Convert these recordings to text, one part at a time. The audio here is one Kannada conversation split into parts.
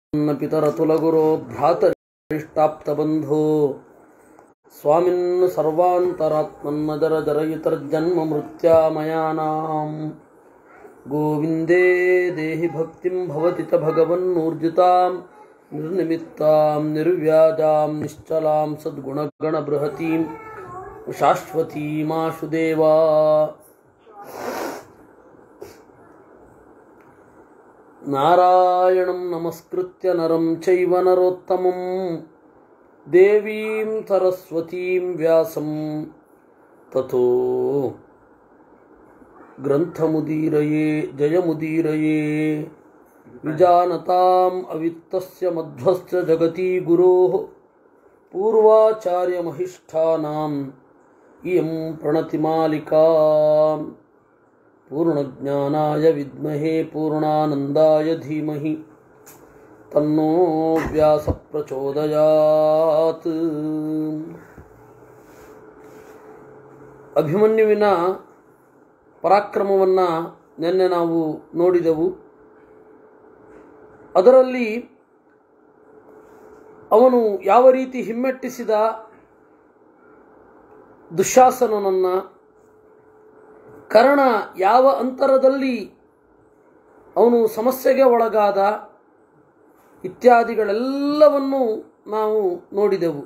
ನನ್ನ ಪಿತರತುಲಗುರೋ ಭ್ರಾತರಿಷ್ಟಾಪ್ತಬಂಧೋ ಸ್ವಾಮಿನ್ ಸರ್ವಾಂತರಾತ್ಮನ್ನಜರ ಜರಯಿತರ್ಜನ್ಮ ಮೃತ್ಯಾಮಯಾನಾಂ ಗೋವಿಂದೇ ದೇಹಿ ಭಕ್ತಿಂ ಭವತಿ ಚ ಭಗವನ್ನೂರ್ಜಿತಾಂ ನಿರ್ನಿಮಿತ್ತಾಂ ನಿರ್ವ್ಯಾಜಾಂ ನಿಶ್ಚಲಾಂ ಸದ್ಗುಣಗಣಬೃಹತೀಂ ಶಾಶ್ವತೀಮಾಶು ದೇವಾ ನಾರಾಯಣಂ ನಮಸ್ಕೃತ್ಯ ನರಂ ಚೈವ ನರೋತ್ತಮಂ ದೇವೀಂ ಸರಸ್ವತೀಂ ವ್ಯಾಸಂ ತಥೋ ಗ್ರಂಥಮುದೀರಯೇ ಜಯಮುದೀರಯೇ ವಿಜಾನತಾಂ ಅವಿತ್ತಸ್ಯ ಮಧ್ವಸ್ಯ ಜಗತಿ ಗುರೋಃ ಪೂರ್ವಾಚಾರ್ಯಮಹಿಷ್ಠಾನಾಂ ಇಯಂ ಪ್ರಣತಿಮಾಲಿಕಾ पूर्णज्ञानाय विद्महे पूर्णानन्दाय धीमहि तन्नो ವ್ಯಾಸಪ್ರಚೋದಯಾತ್ ಅಭಿಮನ್ಯುವಿನ ಪರಾಕ್ರಮವನ್ನು ನಿನ್ನೆ ನಾವು ನೋಡಿದೆವು ಅದರಲ್ಲಿ ಅವನು ಯಾವ ರೀತಿ ಹಿಮ್ಮೆಟ್ಟಿಸಿದ ದುಶಾಸನನನ್ನು ಕರ್ಣ ಯಾವ ಅಂತರದಲ್ಲಿ ಅವನು ಸಮಸ್ಯೆಗೆ ಒಳಗಾದ ಇತ್ಯಾದಿಗಳೆಲ್ಲವನ್ನು ನಾವು ನೋಡಿದೆವು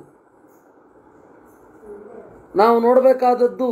ನಾವು ನೋಡಬೇಕಾದದ್ದು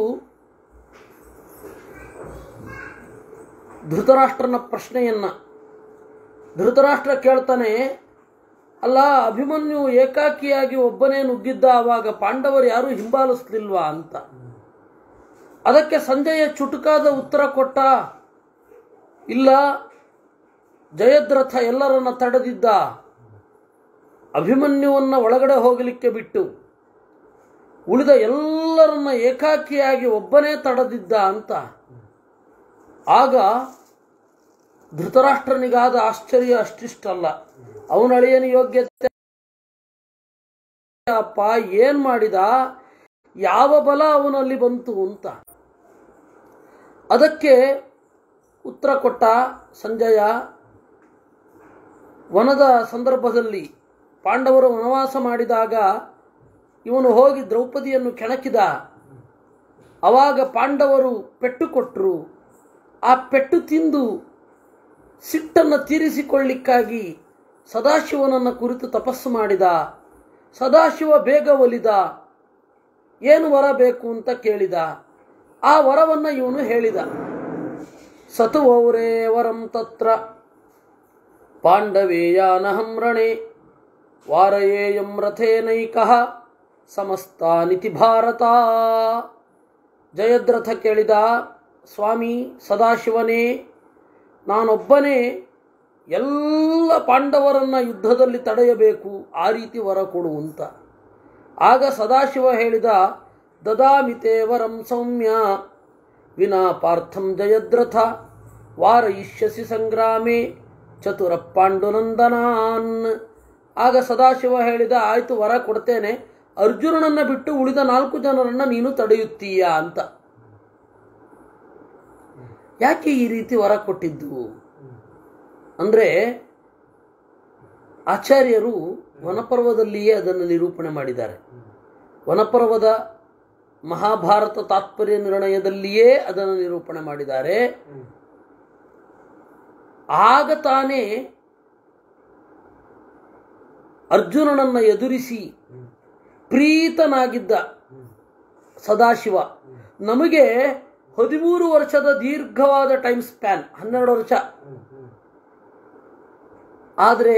ಧೃತರಾಷ್ಟ್ರನ ಪ್ರಶ್ನೆಯನ್ನ ಧೃತರಾಷ್ಟ್ರ ಕೇಳ್ತಾನೆ ಅಲ್ಲ ಅಭಿಮನ್ಯು ಏಕಾಕಿಯಾಗಿ ಒಬ್ಬನೇ ನುಗ್ಗಿದ್ದ ಆವಾಗ ಪಾಂಡವರು ಯಾರೂ ಹಿಂಬಾಲಿಸ್ಲಿಲ್ವಾ ಅಂತ ಅದಕ್ಕೆ ಸಂಜಯ ಚುಟುಕಾದ ಉತ್ತರ ಕೊಟ್ಟ ಇಲ್ಲ ಜಯದ್ರಥ ಎಲ್ಲರನ್ನ ತಡೆದಿದ್ದ ಅಭಿಮನ್ಯುವನ್ನ ಒಳಗಡೆ ಹೋಗಲಿಕ್ಕೆ ಬಿಟ್ಟು ಉಳಿದ ಎಲ್ಲರನ್ನ ಏಕಾಕಿಯಾಗಿ ಒಬ್ಬನೇ ತಡೆದಿದ್ದ ಅಂತ ಆಗ ಧೃತರಾಷ್ಟ್ರನಿಗಾದ ಆಶ್ಚರ್ಯ ಅಷ್ಟಿಷ್ಟಲ್ಲ ಅವನಳಿಯನ ಯೋಗ್ಯತೆ ಅಪ್ಪ ಏನ್ ಮಾಡಿದ ಯಾವ ಬಲ ಅವನಲ್ಲಿ ಬಂತು ಅಂತ ಅದಕ್ಕೆ ಉತ್ತರ ಕೊಟ್ಟ ಸಂಜಯ ವನದ ಸಂದರ್ಭದಲ್ಲಿ ಪಾಂಡವರು ವನವಾಸ ಮಾಡಿದಾಗ ಇವನು ಹೋಗಿ ದ್ರೌಪದಿಯನ್ನು ಕೆಣಕಿದ ಅವಾಗ ಪಾಂಡವರು ಪೆಟ್ಟು ಕೊಟ್ಟರು ಆ ಪೆಟ್ಟು ತಿಂದು ಸಿಟ್ಟನ್ನು ತೀರಿಸಿಕೊಳ್ಳಿಕ್ಕಾಗಿ ಸದಾಶಿವನನ್ನು ಕುರಿತು ತಪಸ್ಸು ಮಾಡಿದ ಸದಾಶಿವ ಬೇಗ ಒಲಿದ ಏನು ವರ ಬೇಕು ಅಂತ ಕೇಳಿದ ಆ ವರವನ್ನು ಇವನು ಹೇಳಿದ ಸತುವೌರೇ ವರಂ ತತ್ರ ಪಾಂಡವೇಯಾನಹಂ ರಣೆ ವಾರಯೇಯಂ ರಥೇನೈಕಃ ಸಮಸ್ತಾನಿತಿ ಭಾರತ ಜಯದ್ರಥ ಕೇಳಿದ ಸ್ವಾಮಿ ಸದಾಶಿವನೇ ನಾನೊಬ್ಬನೇ ಎಲ್ಲ ಪಾಂಡವರನ್ನ ಯುದ್ಧದಲ್ಲಿ ತಡೆಯಬೇಕು ಆ ರೀತಿ ವರ ಕೊಡು ಅಂತ ಆಗ ಸದಾಶಿವ ಹೇಳಿದ ದದಾಮಿತೆ ವರಂ ಸೌಮ್ಯ ವಿನಾ ಪಾರ್ಥಂ ಜಯದ್ರಥ ವಾರಯಿಷ್ಯಸಿ ಸಂಗ್ರಾಮೇ ಚತುರ ಪಾಂಡುನಂದನಾನ್ ಆಗ ಸದಾಶಿವ ಹೇಳಿದ ಆಯ್ತು ವರ ಕೊಡ್ತೇನೆ ಅರ್ಜುನನನ್ನ ಬಿಟ್ಟು ಉಳಿದ ನಾಲ್ಕು ಜನರನ್ನ ನೀನು ತಡೆಯುತ್ತೀಯ ಅಂತ ಯಾಕೆ ಈ ರೀತಿ ವರ ಕೊಟ್ಟಿದ್ದು ಅಂದ್ರೆ ಆಚಾರ್ಯರು ವನಪರ್ವದಲ್ಲಿಯೇ ಅದನ್ನು ನಿರೂಪಣೆ ಮಾಡಿದ್ದಾರೆ ವನಪರ್ವದ ಮಹಾಭಾರತ ತಾತ್ಪರ್ಯ ನಿರ್ಣಯದಲ್ಲಿಯೇ ಅದನ್ನು ನಿರೂಪಣೆ ಮಾಡಿದ್ದಾರೆ ಆಗ ತಾನೇ ಅರ್ಜುನನನ್ನ ಎದುರಿಸಿ ಪ್ರೀತನಾಗಿದ್ದ ಸದಾಶಿವ ನಮಗೆ ಹದಿಮೂರು ವರ್ಷದ ದೀರ್ಘವಾದ ಟೈಮ್ ಸ್ಪ್ಯಾನ್ ಹನ್ನೆರಡು ವರ್ಷ ಆದರೆ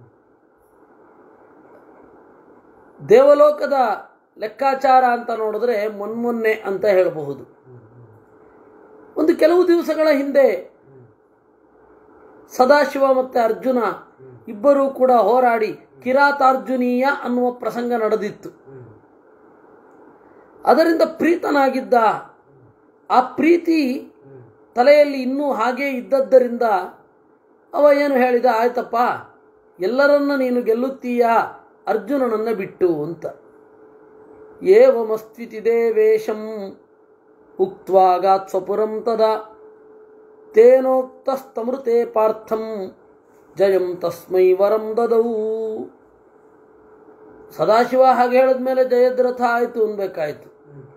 ದೇವಲೋಕದ ಲೆಕ್ಕಾಚಾರ ಅಂತ ನೋಡಿದ್ರೆ ಮೊನ್ಮೊನ್ನೆ ಅಂತ ಹೇಳಬಹುದು ಒಂದು ಕೆಲವು ದಿವಸಗಳ ಹಿಂದೆ ಸದಾಶಿವ ಮತ್ತು ಅರ್ಜುನ ಇಬ್ಬರೂ ಕೂಡ ಹೋರಾಡಿ ಕಿರಾತಾರ್ಜುನೀಯ ಅನ್ನುವ ಪ್ರಸಂಗ ನಡೆದಿತ್ತು ಅದರಿಂದ ಪ್ರೀತನಾಗಿದ್ದ ಆ ಪ್ರೀತಿ ತಲೆಯಲ್ಲಿ ಇನ್ನೂ ಹಾಗೇ ಇದ್ದದ್ದರಿಂದ ಅವ ಏನು ಹೇಳಿದ ಆಯ್ತಪ್ಪ ಎಲ್ಲರನ್ನ ನೀನು ಗೆಲ್ಲುತ್ತೀಯಾ ಅರ್ಜುನನನ್ನ ಬಿಟ್ಟು ಅಂತ ಏವಮಸ್ತ್ವಿತಿ ದೇವೇಶಂ ಉಕ್ತ್ವಾಗಾತ್ ಸ್ವಪುರಂ ತದಾ ತೇನೋಕ್ತಸ್ತಮೃತೆ ಪಾರ್ಥಂ ಜಯಂ ತಸ್ಮೈ ವರಂ ದದವು ಸದಾಶಿವ ಹಾಗೆ ಹೇಳಿದ್ಮೇಲೆ ಜಯದ್ರಥ ಆಯಿತು ಅನ್ಬೇಕಾಯ್ತು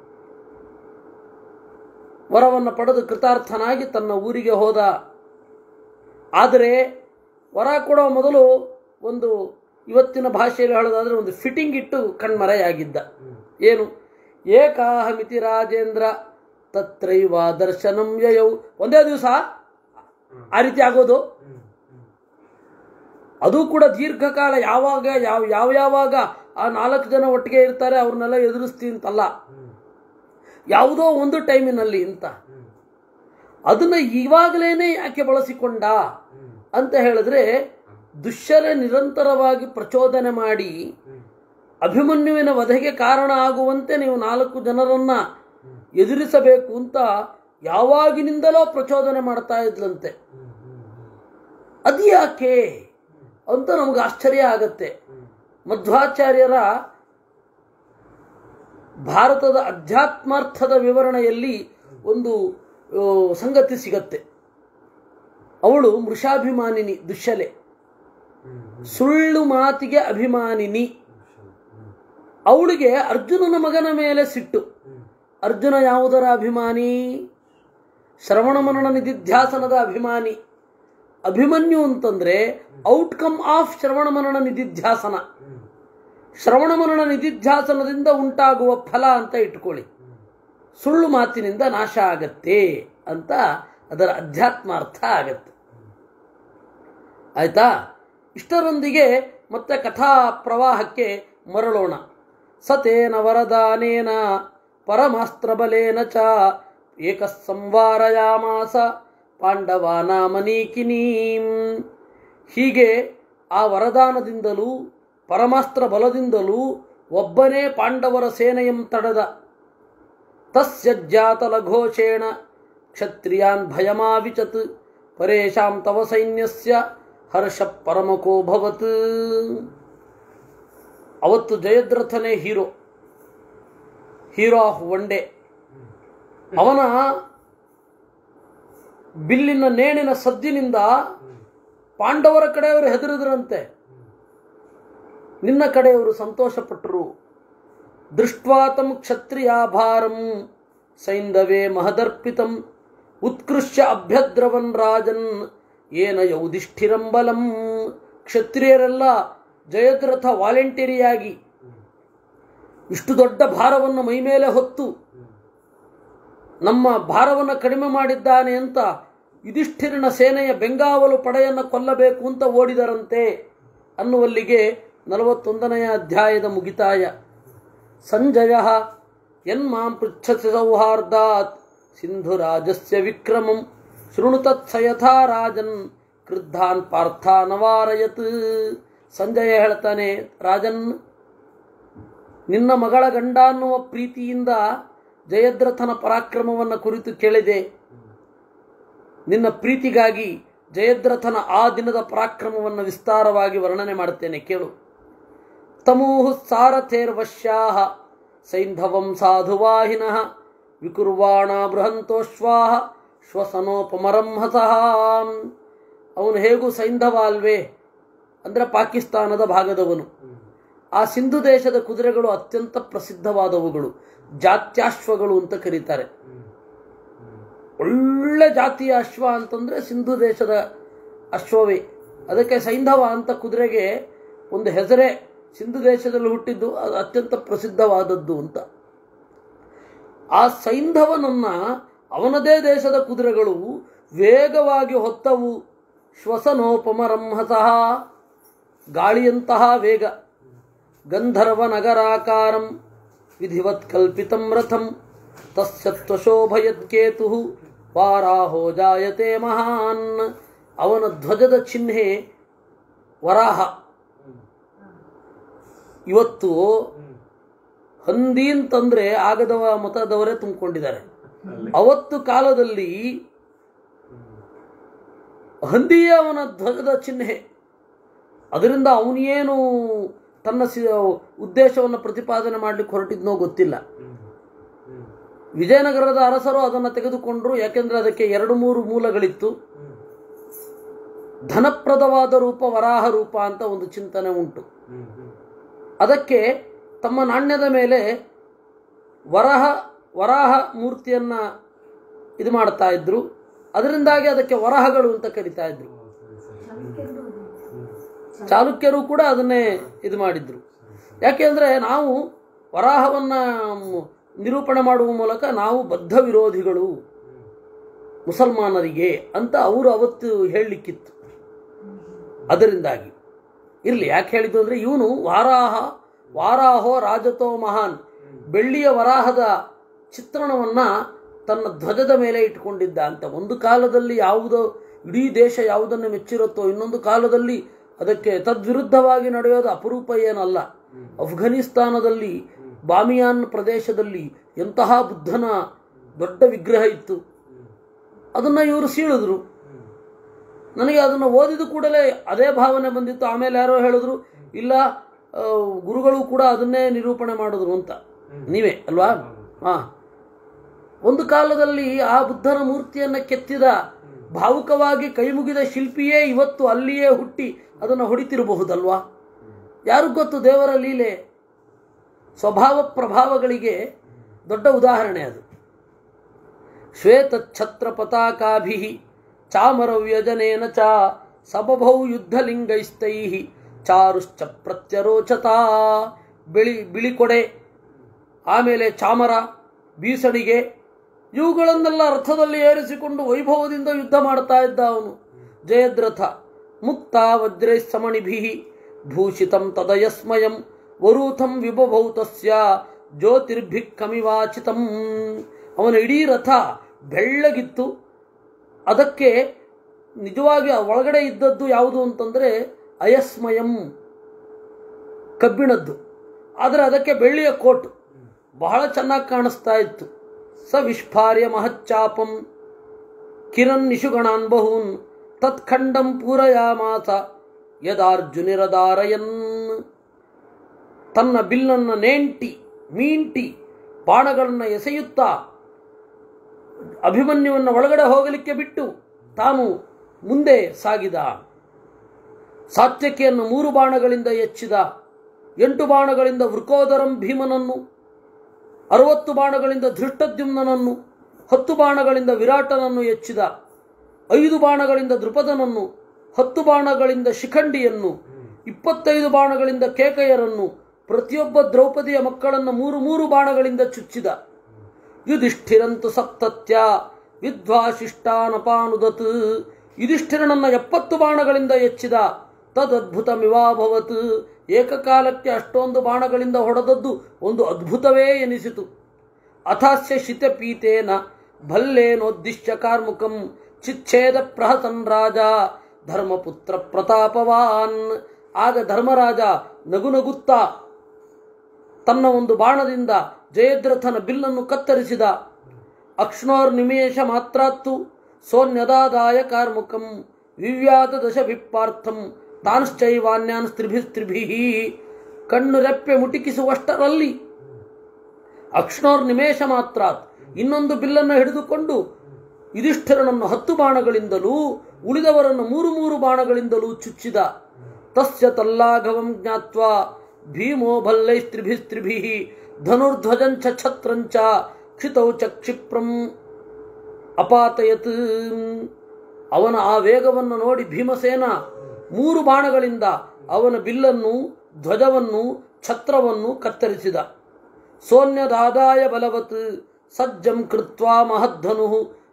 ವರವನ್ನು ಪಡೆದು ಕೃತಾರ್ಥನಾಗಿ ತನ್ನ ಊರಿಗೆ ಹೋದ ಆದರೆ ವರ ಕೊಡೋ ಮೊದಲು ಒಂದು ಇವತ್ತಿನ ಭಾಷೆಯಲ್ಲಿ ಹೇಳೋದಾದ್ರೆ ಒಂದು ಫಿಟ್ಟಿಂಗ್ ಇಟ್ಟು ಕಣ್ಮರೆಯಾಗಿದ್ದ ಏನು ಏಕಾಹಮಿತಿ ರಾಜೇಂದ್ರ ತತ್ರೈವ ದರ್ಶನಂ ಯಯೌ ಒಂದೇ ದಿವಸ ಆ ರೀತಿ ಆಗೋದು ಅದು ಕೂಡ ದೀರ್ಘಕಾಲ ಯಾವಾಗ ಯಾವ ಯಾವ ಯಾವಾಗ ಆ ನಾಲ್ಕು ಜನ ಒಟ್ಟಿಗೆ ಇರ್ತಾರೆ ಅವ್ರನ್ನೆಲ್ಲ ಎದುರಿಸ್ತೀನಿ ಅಂತಲ್ಲ ಯಾವುದೋ ಒಂದು ಟೈಮಿನಲ್ಲಿ ಅಂತ ಅದನ್ನ ಇವಾಗಲೇನೆ ಯಾಕೆ ಬಳಸಿಕೊಂಡ ಅಂತ ಹೇಳಿದ್ರೆ ದುಶ್ಯಲೆ ನಿರಂತರವಾಗಿ ಪ್ರಚೋದನೆ ಮಾಡಿ ಅಭಿಮನ್ಯುವಿನ ವಧೆಗೆ ಕಾರಣ ಆಗುವಂತೆ ನೀವು ನಾಲ್ಕು ಜನರನ್ನ ಎದುರಿಸಬೇಕು ಅಂತ ಯಾವಾಗಿನಿಂದಲೋ ಪ್ರಚೋದನೆ ಮಾಡ್ತಾ ಇದ್ಲಂತೆ ಅದು ಯಾಕೆ ಅಂತ ನಮಗೆ ಆಶ್ಚರ್ಯ ಆಗತ್ತೆ ಮಧ್ವಾಚಾರ್ಯರ ಭಾರತದ ಅಧ್ಯಾತ್ಮಾರ್ಥದ ವಿವರಣೆಯಲ್ಲಿ ಒಂದು ಆ, ಸಂಗತಿ ಸಿಗತ್ತೆ ಅವಳು ಮೃಷಾಭಿಮಾನಿನಿ ದುಶ್ಯಲೆ ಸುಳ್ಳು ಮಾತಿಗೆ ಅಭಿಮಾನಿನಿ ಅವಳಿಗೆ ಅರ್ಜುನನ ಮಗನ ಮೇಲೆ ಸಿಟ್ಟು ಅರ್ಜುನ ಯಾವುದರ ಅಭಿಮಾನಿ ಶ್ರವಣ ಮರಣ ನಿಧಿಧ್ಯಾಸನದ ಅಭಿಮಾನಿ ಅಭಿಮನ್ಯು ಅಂತಂದ್ರೆ ಔಟ್ಕಮ್ ಆಫ್ ಶ್ರವಣ ಮರಣ ನಿಧಿಧ್ಯಾಸನ ಶ್ರವಣ ಮರಣ ನಿಧಿಧ್ಯಾಸನದಿಂದ ಉಂಟಾಗುವ ಫಲ ಅಂತ ಇಟ್ಕೊಳ್ಳಿ ಸುಳ್ಳು ಮಾತಿನಿಂದ ನಾಶ ಆಗತ್ತೆ ಅಂತ ಅದರ ಅಧ್ಯಾತ್ಮಾರ್ಥ ಆಗತ್ತೆ ಆಯ್ತಾ ಇಷ್ಟರೊಂದಿಗೆ ಮತ್ತೆ ಕಥಾ ಪ್ರವಾಹಕ್ಕೆ ಮರಳೋಣ ಸತೇನ ವರದಾನೇನ ಪರಮಾಸ್ತ್ರಬಲೇನ ಚ ಏಕ ಸಂವಾರಯಾಮಾಸ ಪಾಂಡವಾನಾಮನೀಕಿನೀಂ ಹೀಗೆ ಆ ವರದಾನದಿಂದಲೂ ಪರಮಾಸ್ತ್ರ ಬಲದಿಂದಲೂ ಒಬ್ಬನೇ ಪಾಂಡವರ ಸೇನೆಯಂ ತಡೆದ ತಸ್ಯ ಜಾತಲಘೋಷೇಣ ಕ್ಷತ್ರಿಯಾನ್ ಭಯಮಾವಿಚತ್ ಪರೇಶಾಂ ತವ ಸೈನ್ಯಸ್ಯ ಹರ್ಷ ಪರಮಕೋ ಭವತ್ ಅವತ್ತು ಜಯದ್ರಥನೇ hero hero of one day ಅವನ ಬಿಲ್ಲಿನ ನೇಣಿನ ಸದ್ದಿನಿಂದ ಪಾಂಡವರ ಕಡೆಯವರು ಹೆದರಿದ್ರಂತೆ ನಿನ್ನ ಕಡೆಯವರು ಸಂತೋಷಪಟ್ಟರು ದೃಷ್ಟ್ವಾತಂ ಕ್ಷತ್ರಿಯಾಭಾರಂ ಸೈಂಧವೇ ಮಹದರ್ಪಿತಂ ಉತ್ಕೃಷ್ಯ ಅಭ್ಯದ್ರವನ್ ರಾಜನ್ ಏನ ಯೌಧಿಷ್ಠಿರಂ ಬಲಂ ಕ್ಷತ್ರಿಯರೆಲ್ಲ ಜಯದ್ರಥ ವಾಲೆಂಟರಿಯಾಗಿ ಇಷ್ಟು ದೊಡ್ಡ ಭಾರವನ್ನು ಮೈಮೇಲೆ ಹೊತ್ತು ನಮ್ಮ ಭಾರವನ್ನು ಕಡಿಮೆ ಮಾಡಿದ್ದಾನೆ ಅಂತ ಯುಧಿಷ್ಠಿರನ ಸೇನೆಯ ಬೆಂಗಾವಲು ಪಡೆಯನ್ನು ಕೊಲ್ಲಬೇಕು ಅಂತ ಓಡಿದರಂತೆ ಅನ್ನುವಲ್ಲಿಗೆ ನಲವತ್ತೊಂದನೆಯ ಅಧ್ಯಾಯದ ಮುಗಿತಾಯ ಸಂಜಯ ಯನ್ಮಾಂ ಪೃಚ್ಛತಿ ಸೌಹಾರ್ದಾತ್ ಸಿಂಧುರಾಜಸ್ಯ ವಿಕ್ರಮಂ ಶೃಣುತತ್ಸ ಯಥಾ ರಾಜನ್ ಕ್ರುದ್ಧಾನ್ ಪಾರ್ಥಾನವಾರಯತ್ ಸಂಜಯ ಹೇಳ್ತಾನೆ ರಾಜನ್ ನಿನ್ನ ಮಗಳ ಗಂಡ ಅನ್ನುವ ಪ್ರೀತಿಯಿಂದ ಜಯದ್ರಥನ ಪರಾಕ್ರಮವನ್ನು ಕುರಿತು ಕೇಳಿದೆ ನಿನ್ನ ಪ್ರೀತಿಗಾಗಿ ಜಯದ್ರಥನ ಆ ದಿನದ ಪರಾಕ್ರಮವನ್ನು ವಿಸ್ತಾರವಾಗಿ ವರ್ಣನೆ ಮಾಡುತ್ತೇನೆ ಕೇಳು ತಮೂಹು ಸಾರಥೇರ್ವಶ್ಯಾಹ ಸೈಂಧವಂ ಸಾಧುವಾಹಿನಃ ವಿಕುರ್ವಾಣ ಬೃಹಂತೋಶ್ವಾಹ ಶ್ವಸನೋಪಮರಂ ಹಸಃ ಅವನು ಹೇಗೂ ಸೈಂಧವ ಅಲ್ವೇ ಅಂದರೆ ಪಾಕಿಸ್ತಾನದ ಭಾಗದವನು ಆ ಸಿಂಧು ದೇಶದ ಕುದುರೆಗಳು ಅತ್ಯಂತ ಪ್ರಸಿದ್ಧವಾದವುಗಳು ಜಾತ್ಯಾಶ್ವಗಳು ಅಂತ ಕರೀತಾರೆ ಒಳ್ಳೆ ಜಾತಿಯ ಅಶ್ವ ಅಂತಂದ್ರೆ ಸಿಂಧು ದೇಶದ ಅಶ್ವವೇ ಅದಕ್ಕೆ ಸೈಂಧವ ಅಂತ ಕುದುರೆಗೆ ಒಂದು ಹೆಸರೇ ಸಿಂಧು ದೇಶದಲ್ಲಿ ಹುಟ್ಟಿದ್ದು ಅದು ಅತ್ಯಂತ ಪ್ರಸಿದ್ಧವಾದದ್ದು ಅಂತ ಆ ಸೈಂಧವನನ್ನ ಅವನದೇ ದೇಶದ ಕುದುರೆಗಳು ವೇಗವಾಗಿ ಹೊತ್ತವು ಶ್ವಸನೋಪಮರಂಹಸಃ ಗಾಳಿಯಂತಹ ವೇಗ ಗಂಧರ್ವ ನಗರಾಕಾರಂ ವಿಧಿವತ್ ಕಲ್ಪಿತಂ ರಥಂ ತಸ್ಯ ತ್ವಶೋಭಯತ್ಕೇತು ವಾರಾಹೋ ಜಾಯತೆ ಮಹಾನ್ ಅವನ ಧ್ವಜದ ಚಿಹ್ನೆ ವರಾಹ ಇವತ್ತು ಹಂದಿ ಅಂತಂದ್ರೆ ಆಗದವ ಮತದವರೇ ತುಂಬಿಕೊಂಡಿದ್ದಾರೆ ಅವತ್ತು ಕಾಲದಲ್ಲಿ ಹಂದಿಯೇ ಅವನ ಧ್ವಜದ ಚಿಹ್ನೆ ಅದರಿಂದ ಅವನೇನು ತನ್ನ ಸಿ ಉದ್ದೇಶವನ್ನು ಪ್ರತಿಪಾದನೆ ಮಾಡಲಿಕ್ಕೆ ಹೊರಟಿದ್ನೋ ಗೊತ್ತಿಲ್ಲ ವಿಜಯನಗರದ ಅರಸರು ಅದನ್ನು ತೆಗೆದುಕೊಂಡ್ರು ಯಾಕೆಂದ್ರೆ ಅದಕ್ಕೆ ಎರಡು ಮೂರು ಮೂಲಗಳಿತ್ತು ಧನಪ್ರದವಾದ ರೂಪ ವರಾಹ ರೂಪ ಅಂತ ಒಂದು ಚಿಂತನೆ ಉಂಟು ಅದಕ್ಕೆ ತಮ್ಮ ನಾಣ್ಯದ ಮೇಲೆ ವರಹ ವರಾಹ ಮೂರ್ತಿಯನ್ನ ಇದು ಮಾಡ್ತಾ ಇದ್ರು ಅದರಿಂದಾಗಿ ಅದಕ್ಕೆ ವರಹಗಳು ಅಂತ ಕರಿತಾ ಇದ್ರು ಚಾಲುಕ್ಯರು ಕೂಡ ಅದನ್ನೇ ಇದು ಮಾಡಿದ್ರು ಯಾಕೆಂದ್ರೆ ನಾವು ವರಾಹವನ್ನ ಮ್, ನಿರೂಪಣೆ ಮಾಡುವ ಮೂಲಕ ನಾವು ಬದ್ಧ ವಿರೋಧಿಗಳು ಮುಸಲ್ಮಾನರಿಗೆ ಅಂತ ಅವರು ಅವತ್ತು ಹೇಳಲಿಕ್ಕಿತ್ತು ಅದರಿಂದಾಗಿ ಇರಲಿ ಯಾಕೆ ಹೇಳಿದ್ದು ಅಂದ್ರೆ ಇವನು ವಾರಾಹ ವಾರಾಹೋ ರಾಜತೋ ಮಹಾನ್ ಬೆಳ್ಳಿಯ ವರಾಹದ ಚಿತ್ರಣವನ್ನ ತನ್ನ ಧ್ವಜದ ಮೇಲೆ ಇಟ್ಕೊಂಡಿದ್ದ ಅಂತ ಒಂದು ಕಾಲದಲ್ಲಿ ಯಾವುದೋ ಇಡೀ ದೇಶ ಯಾವುದನ್ನು ಮೆಚ್ಚಿರುತ್ತೋ ಇನ್ನೊಂದು ಕಾಲದಲ್ಲಿ ಅದಕ್ಕೆ ತದ್ವಿರುದ್ಧವಾಗಿ ನಡೆಯೋದು ಅಪರೂಪ ಏನಲ್ಲ ಅಫ್ಘಾನಿಸ್ತಾನದಲ್ಲಿ ಬಾಮಿಯಾನ್ ಪ್ರದೇಶದಲ್ಲಿ ಎಂತಹ ಬುದ್ಧನ ದೊಡ್ಡ ವಿಗ್ರಹ ಇತ್ತು ಅದನ್ನ ಇವರು ಸೀಳಿದ್ರು ನನಗೆ ಅದನ್ನು ಓದಿದ ಕೂಡಲೇ ಅದೇ ಭಾವನೆ ಬಂದಿತ್ತು ಆಮೇಲೆ ಯಾರೋ ಹೇಳಿದ್ರು ಇಲ್ಲ ಆ, ಗುರುಗಳು ಕೂಡ ಅದನ್ನೇ ನಿರೂಪಣೆ ಮಾಡಿದ್ರು ಅಂತ ನೀವೇ ಅಲ್ವಾ ಹಾ ಒಂದು ಕಾಲದಲ್ಲಿ ಆ ಬುದ್ಧನ ಮೂರ್ತಿಯನ್ನ ಕೆತ್ತಿದ ಭಾವುಕವಾಗಿ ಕೈಮುಗಿದ ಶಿಲ್ಪಿಯೇ ಇವತ್ತು ಅಲ್ಲಿಯೇ ಹುಟ್ಟಿ ಅದನ್ನು ಹೊಡಿತಿರಬಹುದಲ್ವಾ ಯಾರಿಗ್ ಗೊತ್ತು ದೇವರ ಲೀಲೆ ಸ್ವಭಾವ ಪ್ರಭಾವಗಳಿಗೆ ದೊಡ್ಡ ಉದಾಹರಣೆ ಅದು ಶ್ವೇತಛತ್ರ ಪತಾಕಾಭಿ ಚಾಮರವ್ಯಜನೇನ ಚ ಸಬಭೌ ಯುದ್ಧಲಿಂಗೈಸ್ತೈ ಚಾರುಶ್ಚ ಪ್ರತ್ಯರೋಚತಾ ಬಿಳಿ ಬಿಳಿಕೊಡೆ ಆಮೇಲೆ ಚಾಮರ ಬೀಸಣಿಗೆ ಇವುಗಳನ್ನೆಲ್ಲ ರಥದಲ್ಲಿ ಏರಿಸಿಕೊಂಡು ವೈಭವದಿಂದ ಯುದ್ಧ ಮಾಡ್ತಾ ಇದ್ದ ಅವನು ಜಯದ್ರಥ ಮುಕ್ತ ವಜ್ರೈ ಸಮಣಿಭಿ ಭೂಷಿತಂ ತದಯಸ್ಮಯಂ ವರೂಥಂ ವಿಭವೌ ತಸ್ಯ ಜ್ಯೋತಿರ್ಭಿಕ್ಕಮಿವಾಚಿತಂ ಅವನ ಇಡೀ ರಥ ಬೆಳ್ಳಗಿತ್ತು ಅದಕ್ಕೆ ನಿಜವಾಗಿ ಆ ಒಳಗಡೆ ಇದ್ದದ್ದು ಯಾವುದು ಅಂತಂದ್ರೆ ಅಯಸ್ಮಯಂ ಕಬ್ಬಿಣದ್ದು ಆದರೆ ಅದಕ್ಕೆ ಬೆಳ್ಳಿಯ ಕೋಟು ಬಹಳ ಚೆನ್ನಾಗಿ ಕಾಣಿಸ್ತಾ ಇತ್ತು ಸ ವಿಸ್ಫಾರ್ಯ ಮಹಚ್ಚಾಪಂ ಕಿರಣ್ ನಿಶುಗಣಾನ್ ಬಹೂನ್ ತತ್ಖಂಡಂ ಪೂರಯಾಮಾಸ ಯದಾರ್ಜುನಿರದಾರಯನ್ ತನ್ನ ಬಿಲ್ಲನ್ನು ನೇಂಟಿ ಮೀಂಟಿ ಬಾಣಗಳನ್ನು ಎಸೆಯುತ್ತಾ ಅಭಿಮನ್ಯುವನ್ನು ಒಳಗಡೆ ಹೋಗಲಿಕ್ಕೆ ಬಿಟ್ಟು ತಾನು ಮುಂದೆ ಸಾಗಿದ ಸಾತ್ಯಕಿಯನ್ನು ಮೂರು ಬಾಣಗಳಿಂದ ಎಚ್ಚಿದ ಎಂಟು ಬಾಣಗಳಿಂದ ವೃಕೋದರಂ ಭೀಮನನ್ನು ಅರವತ್ತು ಬಾಣಗಳಿಂದ ಧೃಷ್ಟದ್ಯುಮ್ನನನ್ನು ಹತ್ತು ಬಾಣಗಳಿಂದ ವಿರಾಟನನ್ನು ಎಚ್ಚಿದ ಐದು ಬಾಣಗಳಿಂದ ದೃಪದನನ್ನು ಹತ್ತು ಬಾಣಗಳಿಂದ ಶಿಖಂಡಿಯನ್ನು ಇಪ್ಪತ್ತೈದು ಬಾಣಗಳಿಂದ ಕೇಕಯರನ್ನು ಪ್ರತಿಯೊಬ್ಬ ದ್ರೌಪದಿಯ ಮಕ್ಕಳನ್ನು ಮೂರು ಮೂರು ಬಾಣಗಳಿಂದ ಚುಚ್ಚಿದ ಯುಧಿಷ್ಠಿರಂತು ಸಪ್ತತ್ಯ ವಿದ್ವಾಶಿಷ್ಟಾನಪಾನುದತ್ ಯುಧಿಷ್ಠಿರನನ್ನ ಎಪ್ಪತ್ತು ಬಾಣಗಳಿಂದ ಎಚ್ಚಿದ ತದದ್ಭುತಮಿವಾಭವತ್ ಏಕಕಾಲಕ್ಕೆ ಅಷ್ಟೊಂದು ಬಾಣಗಳಿಂದ ಹೊಡೆದದ್ದು ಒಂದು ಅದ್ಭುತವೇ ಎನಿಸಿತು ಅಥಾಸ್ಯ ಶಿತಪೀತೇನ ಭಲ್ಲೇನೋದ್ದಿಶ್ಯ ಕಾರ್ಮುಕಂ ಚಿಚ್ಛೇದ ಪ್ರಹಸನ್ ರಾಜ ಧರ್ಮಪುತ್ರ ಪ್ರತಾಪವಾನ್ ಆಗ ಧರ್ಮರಾಜ ನಗು ನಗುತ್ತಾ ತನ್ನ ಒಂದು ಬಾಣದಿಂದ ಜಯದ್ರಥನ ಬಿಲ್ಲನ್ನು ಕತ್ತರಿಸಿದ ಅಕ್ಷ್ಣೋರ್ ನಿಮೇಶ ಮಾತ್ರಾತ್ತು ಸೋನ್ಯದಾದಾಯ ಕಾರ್ಮುಕಂ ವಿವ್ಯಾತ ದಶ ವಿಪ್ಪಾರ್ಥಂ ತಾನ್ಶ್ಚೈವಾನ್ಯಾನ್ ಸ್ತ್ರಿಭಿಸ್ತ್ರಿಭಿ ಕಣ್ಣು ರೆಪ್ಪೆ ಮುಟಿಕಿಸುವಷ್ಟರಲ್ಲಿ ಅಕ್ಷ್ಣೋರ್ ನಿಮೇಶ ಮಾತ್ರಾತ್ ಇನ್ನೊಂದು ಬಿಲ್ಲನ್ನು ಹಿಡಿದುಕೊಂಡು ಯುಧಿಷ್ಠಿರನನ್ನು ಹತ್ತು ಬಾಣಗಳಿಂದಲೂ ಉಳಿದವರನ್ನು ಮೂರು ಮೂರು ಬಾಣಗಳಿಂದಲೂ ಚುಚ್ಚಿದ ತಸ್ಯ ತಲ್ಲಾಘವಂ ಜ್ಞಾತ್ವಾ ಭೀಮೋ ಭಲ್ಲೈಸ್ತ್ರಿಭಿಸ್ತ್ರಿಭಿ ಧನುರ್ಧ್ವಜಂಚ ಛತ್ರಂಚ ಕ್ಷಿತೌ ಚ ಕ್ಷಿಪ್ರಂ ಅಪಾತಯತ್ ಅವನ ಆ ವೇಗವನ್ನು ನೋಡಿ ಭೀಮಸೇನ ಮೂರು ಬಾಣಗಳಿಂದ ಅವನ ಬಿಲ್ಲನ್ನು ಧ್ವಜವನ್ನು ಛತ್ರವನ್ನು ಕತ್ತರಿಸಿದ ಸೋನ್ಯದಾದಾಯ ಬಲವತ್ ಸಜ್ಜಂ ಕೃತ್ವಾ ಮಹದ್ಧನು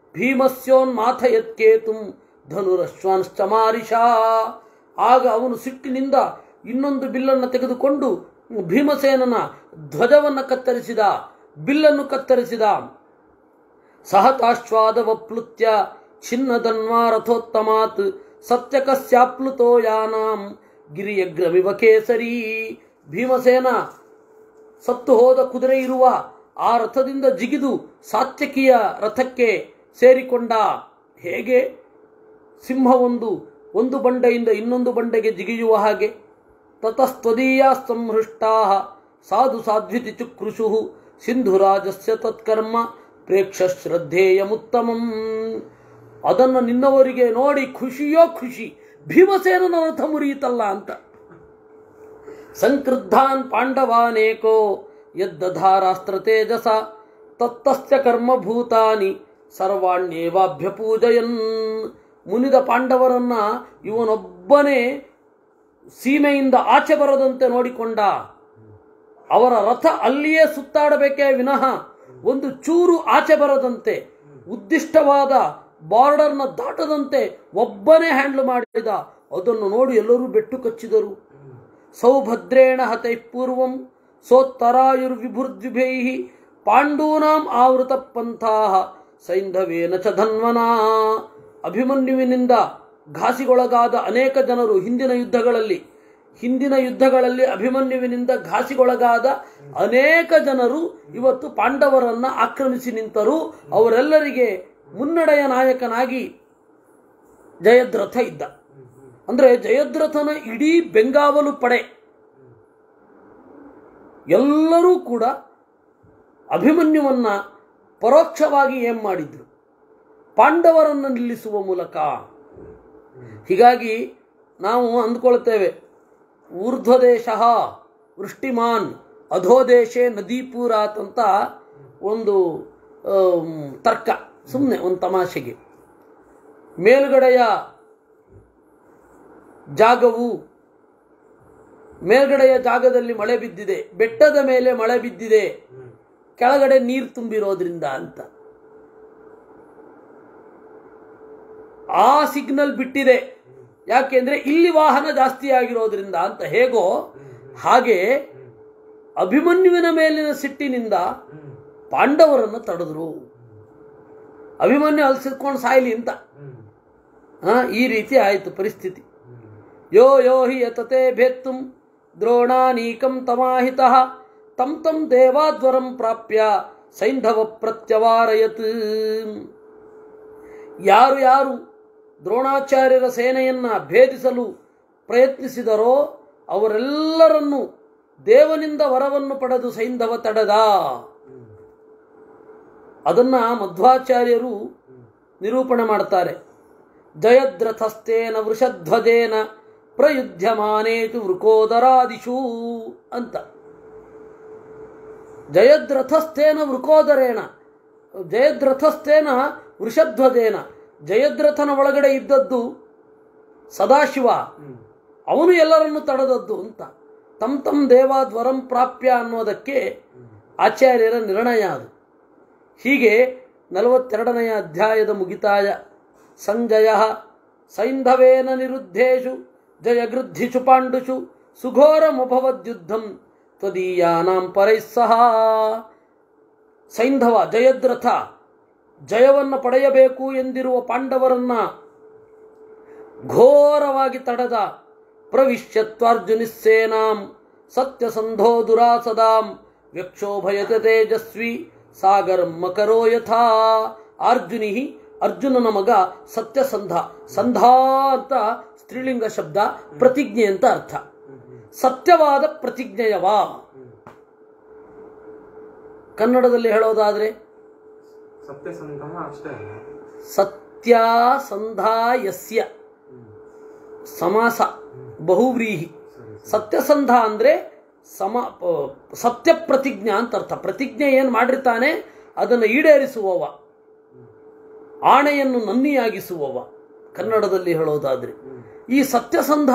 ಭೀಮಸ್ಯೋನ್ಮಾಥಯತ್ಕೇತುಂ ಧನುರಶ್ವಾಂಶ್ಚ ಮಾರಿಷಾ ಆಗ ಅವನು ಸಿಟ್ಟಿನಿಂದ ಇನ್ನೊಂದು ಬಿಲ್ಲನ್ನು ತೆಗೆದುಕೊಂಡು ಭೀಮಸೇನನ ಧ್ವಜವನ್ನು ಕತ್ತರಿಸಿದ ಬಿಲ್ಲನ್ನು ಕತ್ತರಿಸಿದ ಸಹತಾಶ್ವಾದವಪ್ಲುತ್ಯ ಛಿನ್ನದನ್ವಾ ರಥೋತ್ತಮಾತ್ ಸತ್ಯಕಸ್ಯಾಪ್ಲುತೋ ಯಾನಾಂ ಗಿರಿಯಗ್ರಮಿವ ಕೇಸರಿ ಭೀಮಸೇನ ಸತ್ತು ಹೋದ ಕುದುರೆ ಇರುವ ಆ ರಥದಿಂದ ಜಿಗಿದು ಸಾತ್ಯಕಿಯ ರಥಕ್ಕೆ ಸೇರಿಕೊಂಡ ಹೇಗೆ ಸಿಂಹವೊಂದು ಒಂದು ಬಂಡೆಯಿಂದ ಇನ್ನೊಂದು ಬಂಡೆಗೆ ಜಿಗಿಯುವ ಹಾಗೆ ತತಸ್ತ್ವದೀಯ ಸಂಹೃಷ್ಟಾ ಸಾಧು ಸಾಧ್ವಿತಿ ಚುಕ್ರುಷು ಸಿಂಧುರಾಜಸ್ಯ ತತ್ಕರ್ಮ ಪ್ರೇಕ್ಷ ಶ್ರದ್ಧೇಯಮುತ್ತಮಂ ಅದನ್ನು ನಿನ್ನವರಿಗೆ ನೋಡಿ ಖುಷಿಯೋ ಖುಷಿ ಭೀಮಸೇನನ ರಥ ಮುರಿಯಿತಲ್ಲ ಅಂತ ಸಂಕ್ರುದ್ಧಾನ್ ಪಾಂಡವಾನೇಕೋ ಯದ್ದಧಾರಾಸ್ತ್ರ ತೇಜಸ ತತ್ತಸ್ಯ ಕರ್ಮಭೂತಾನಿ ಸರ್ವಾಣ್ಯೇವಾಭ್ಯಪೂಜಯನ್ ಮುನಿದ ಪಾಂಡವರನ್ನ ಇವನೊಬ್ಬನೇ ಸೀಮೆಯಿಂದ ಆಚೆ ಬರದಂತೆ ನೋಡಿಕೊಂಡ ಅವರ ರಥ ಅಲ್ಲಿಯೇ ಸುತ್ತಾಡಬೇಕೇ ವಿನಃ ಒಂದು ಚೂರು ಆಚೆ ಬರದಂತೆ ಉದ್ದಿಷ್ಟವಾದ ಬಾರ್ಡರ್ನ ದಾಟದಂತೆ ಒಬ್ಬನೇ ಹ್ಯಾಂಡ್ಲ್ ಮಾಡಿದ ಅದನ್ನು ನೋಡಿ ಎಲ್ಲರೂ ಬೆಟ್ಟು ಕಚ್ಚಿದರು ಸೌಭದ್ರೇಣ ಹತೈ ಪೂರ್ವಂ ಸೋತ್ತರಾಯುರ್ವಿಭುರ್ದ್ವಿಭೈ ಪಾಂಡೂನಾಂ ಆವೃತ ಪಂಥಾ ಸೈಂಧವೇನ ಚ ಧನ್ವನಾ ಅಭಿಮನ್ಯುವಿನಿಂದ ಘಾಸಿಗೊಳಗಾದ ಅನೇಕ ಜನರು ಹಿಂದಿನ ಯುದ್ಧಗಳಲ್ಲಿ ಹಿಂದಿನ ಯುದ್ಧಗಳಲ್ಲಿ ಅಭಿಮನ್ಯುವಿನಿಂದ ಘಾಸಿಗೊಳಗಾದ ಅನೇಕ ಜನರು ಇವತ್ತು ಪಾಂಡವರನ್ನ ಆಕ್ರಮಿಸಿ ನಿಂತರು ಅವರೆಲ್ಲರಿಗೆ ಮುನ್ನಡೆಯ ನಾಯಕನಾಗಿ ಜಯದ್ರಥ ಇದ್ದ ಅಂದ್ರೆ ಜಯದ್ರಥನ ಇಡೀ ಬೆಂಗಾವಲು ಪಡೆ ಎಲ್ಲರೂ ಕೂಡ ಅಭಿಮನ್ಯುವನ್ನ ಪರೋಕ್ಷವಾಗಿ ಏನ್ ಮಾಡಿದ್ರು ಪಾಂಡವರನ್ನು ನಿಲ್ಲಿಸುವ ಮೂಲಕ ಹೀಗಾಗಿ ನಾವು ಅಂದ್ಕೊಳ್ತೇವೆ ಊರ್ಧ್ವದೇಶ ವೃಷ್ಟಿಮಾನ್ ಅಧೋದೇಶೆ ನದೀಪೂರಾತ್ ಅಂತ ಒಂದು ಆಮ್, ತರ್ಕ ಸುಮ್ಮನೆ ಒಂದು ತಮಾಷೆಗೆ ಮೇಲುಗಡೆಯ ಜಾಗವು ಮೇಲ್ಗಡೆಯ ಜಾಗದಲ್ಲಿ ಮಳೆ ಬಿದ್ದಿದೆ ಬೆಟ್ಟದ ಮೇಲೆ ಮಳೆ ಬಿದ್ದಿದೆ ಕೆಳಗಡೆ ನೀರು ತುಂಬಿರೋದ್ರಿಂದ ಅಂತ ಆ ಸಿಗ್ನಲ್ ಬಿಟ್ಟಿದೆ ಯಾಕೆಂದ್ರೆ ಇಲ್ಲಿ ವಾಹನ ಜಾಸ್ತಿ ಆಗಿರೋದ್ರಿಂದ ಅಂತ ಹೇಗೋ ಹಾಗೆ ಅಭಿಮನ್ಯುವಿನ ಮೇಲಿನ ಸಿಟ್ಟಿನಿಂದ ಪಾಂಡವರನ್ನು ತಡೆದ್ರು ಅಭಿಮನ್ಯು ಅಲ್ಲಿ ಸಿಕ್ಕೊಂಡು ಸಾಯ್ಲಿ ಅಂತ ಆ, ಈ ರೀತಿ ಆಯಿತು ಪರಿಸ್ಥಿತಿ ಯೋ ಯೋ ಹಿ ಯತತೆ ಭೇತ್ತುಂ ದ್ರೋಣಾನೀಕಂ ತಮಾಹಿತ ತಂ ತಂ ದೇವಾದ್ವರಂ ಪ್ರಾಪ್ಯ ಸೈಂಧವ ಪ್ರತ್ಯವಾರಯತ್ ಯಾರು ಯಾರು ದ್ರೋಣಾಚಾರ್ಯರ ಸೇನೆಯನ್ನ ಭೇದಿಸಲು ಪ್ರಯತ್ನಿಸಿದರೋ ಅವರೆಲ್ಲರನ್ನು ದೇವನಿಂದ ವರವನ್ನು ಪಡೆದು ಸೈಂಧವ ತಡೆದ ಅದನ್ನ ಮಧ್ವಾಚಾರ್ಯರು ನಿರೂಪಣೆ ಮಾಡ್ತಾರೆ ಜಯದ್ರಥಸ್ತೇನ ವೃಷಧ್ವಜೇನ ಪ್ರಯುಧ್ಯಮಾನೇತು ವೃಕೋದರಾದಿಷು ಅಂತ ಜಯದ್ರಥಸ್ಥೇನ ವೃಕೋದರೇಣ ಜಯದ್ರಥಸ್ಥೇನ ವೃಷಧ್ವಜೇನ ಜಯದ್ರಥನ ಒಳಗಡೆ ಇದ್ದದ್ದು ಸದಾಶಿವ ಅವನು ಎಲ್ಲರನ್ನು ತಡೆದದ್ದು ಅಂತ ತಮ್ ತಮ್ ದೇವಾದ್ವರಂ ಪ್ರಾಪ್ಯ ಅನ್ನೋದಕ್ಕೆ ಆಚಾರ್ಯರ ನಿರ್ಣಯ ಅದು ಹೀಗೆ ನಲವತ್ತೆರಡನೆಯ ಅಧ್ಯಾಯದ ಮುಗಿತಾಯ ಸಂಜಯ ಸೈಂಧವೇನ ನಿರುದ್ಧೇಶು ಜಯಗೃದ್ಧಿಷು ಪಾಂಡುಷು ಸುಘೋರಮಭವದ್ಯುದ್ಧಂ ತ್ವದೀಯಾನಾಂ ಪರೈಃ ಸಹ ಸೈಂಧವ ಜಯದ್ರಥ ಜಯವನ್ನು ಪಡೆಯಬೇಕು ಎಂದಿರುವ ಪಾಂಡವರನ್ನ ಘೋರವಾಗಿ ತಡೆದ ಪ್ರವಿಶ್ಯತ್ವಾರ್ಜುನಿಸ್ಸೇನಾಂ ಸತ್ಯಸಂಧೋ ದುರಾಸದಾಂ ವ್ಯಕ್ಷೋಭಯತ ತೇಜಸ್ವಿ ಸಾಗರಂ ಮಕರೋ ಯಥಾ ಅರ್ಜುನಿ ಅರ್ಜುನನ ಮಗ ಸತ್ಯಸಂಧ ಸಂಧ ಅಂತ ಸ್ತ್ರೀಲಿಂಗ ಶಬ್ದ ಪ್ರತಿಜ್ಞೆ ಅಂತ ಅರ್ಥ ಸತ್ಯವಾದ ಪ್ರತಿಜ್ಞೆಯವ ಕನ್ನಡದಲ್ಲಿ ಹೇಳೋದಾದ್ರೆ ಸತ್ಯಸಂಧಃ ಅಷ್ಟೇ ಅಲ್ಲ ಸತ್ಯಾಸಂಧ ಯಸ್ಯ ಸಮಾಸ ಬಹುವ್ರೀಹಿ ಸರಿ ಸತ್ಯಸಂಧ ಅಂದ್ರೆ ಸಮ ಪ- ಸತ್ಯ ಪ್ರತಿಜ್ಞಾ ಅಂತ ಅರ್ಥ ಪ್ರತಿಜ್ಞೆ ಏನು ಮಾಡಿರ್ತಾನೆ ಅದನ್ನು ಈಡೇರಿಸುವವ ಆಣೆಯನ್ನು ನನ್ನಿಯಾಗಿಸುವವ ಕನ್ನಡದಲ್ಲಿ ಹೇಳೋದಾದ್ರೆ ಈ ಸತ್ಯಸಂಧ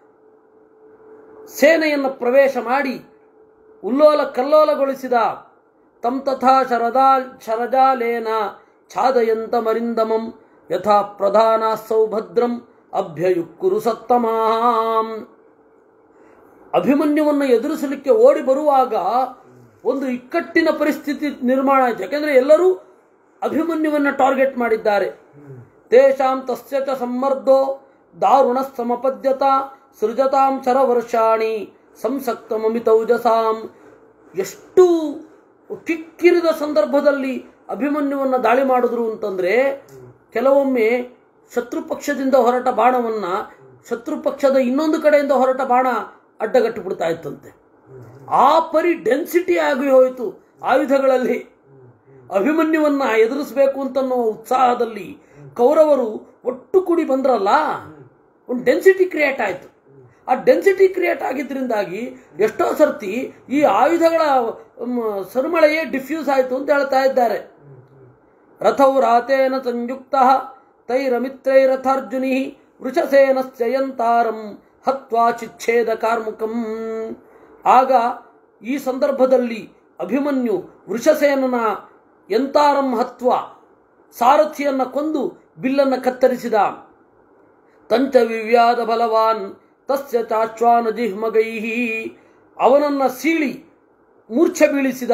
ಸೇನೆಯನ್ನು ಪ್ರವೇಶ ಮಾಡಿ ಉಲ್ಲೋಲ ಕಲ್ಲೋಲಗೊಳಿಸಿದ ತಂ ತಥಾ ಶರದಾ ಶರಜಾಲೇನ ಛಾದಯಂತ ಮರಿಂದಮಂ ಯಥಾ ಪ್ರಧಾನ ಸೌಭದ್ರಂ ಅಭ್ಯಯುಕ್ಕುರು ಸತ್ತಮಾಂ ಅಭಿಮನ್ಯುವನ್ನು ಎದುರಿಸಲಿಕ್ಕೆ ಓಡಿ ಬರುವಾಗ ಒಂದು ಇಕ್ಕಟ್ಟಿನ ಪರಿಸ್ಥಿತಿ ನಿರ್ಮಾಣ ಆಯಿತು ಯಾಕೆಂದ್ರೆ ಎಲ್ಲರೂ ಅಭಿಮನ್ಯುವನ್ನು ಟಾರ್ಗೆಟ್ ಮಾಡಿದ್ದಾರೆ ತೇಷಾಂ ತಸ್ಯ ಚ ಸಮ್ಮರ್ದೋ ದಾರುಣ ಸಮಪದ್ಯತ ಸೃಜತಾಂ ಶರವರ್ಷಾಣಿ ಸಂಸಕ್ತಮಮಿತೌಜಸಾಂ ಎಷ್ಟು ಕಿಕ್ಕಿರಿದ ಸಂದರ್ಭದಲ್ಲಿ ಅಭಿಮನ್ಯುವನ್ನು ದಾಳಿ ಮಾಡಿದ್ರು ಅಂತಂದ್ರೆ ಕೆಲವೊಮ್ಮೆ ಶತ್ರು ಪಕ್ಷದಿಂದ ಹೊರಟ ಬಾಣವನ್ನ ಶತ್ರು ಪಕ್ಷದ ಇನ್ನೊಂದು ಕಡೆಯಿಂದ ಹೊರಟ ಬಾಣ ಅಡ್ಡಗಟ್ಟಿ ಬಿಡ್ತಾ ಇತ್ತಂತೆ ಆ ಪರಿ ಡೆನ್ಸಿಟಿ ಆಗಿ ಹೋಯಿತು ಆಯುಧಗಳಲ್ಲಿ ಅಭಿಮನ್ಯುವನ್ನ ಎದುರಿಸಬೇಕು ಅಂತನ್ನೋ ಉತ್ಸಾಹದಲ್ಲಿ ಕೌರವರು ಒಟ್ಟು ಕೂಡಿ ಬಂದ್ರಲ್ಲ ಒಂದು ಡೆನ್ಸಿಟಿ ಕ್ರಿಯೇಟ್ ಆಯಿತು ಆ ಡೆನ್ಸಿಟಿ ಕ್ರಿಯೇಟ್ ಆಗಿದ್ರಿಂದಾಗಿ ಎಷ್ಟೋ ಸರ್ತಿ ಈ ಆಯುಧಗಳ ಮ್, ಸರಿಮಳೆಯೇ ಡಿಫ್ಯೂಸ್ ಆಯಿತು ಅಂತ ಹೇಳ್ತಾ ಇದ್ದಾರೆ ರಥೌ ರಾತೇನ ಸಂಯುಕ್ತ ತೈರಮಿತ್ರೈರಥಾರ್ಜುನಿ ವೃಷಸೇನಶ್ಚಯಂತಾರಂ ಹತ್ವಾ ಚಿಚ್ಛೇದ ಕಾರ್ಮುಕಂ ಆಗ ಈ ಸಂದರ್ಭದಲ್ಲಿ ಅಭಿಮನ್ಯು ವೃಷಸೇನನ ಯಂತಾರಂ ಹತ್ವ ಸಾರಥಿಯನ್ನ ಕೊಂದು ಬಿಲ್ಲನ್ನ ಕತ್ತರಿಸಿದ ತಂಚ ವಿವ್ಯಾದ ಬಲವಾನ್ ತಸ್ಯ ಚಾಶ್ವಾನ ಜಿಹ್ಮಗೈ ಅವನನ್ನ ಸೀಳಿ ಮೂರ್ಛೆ ಬೀಳಿಸಿದ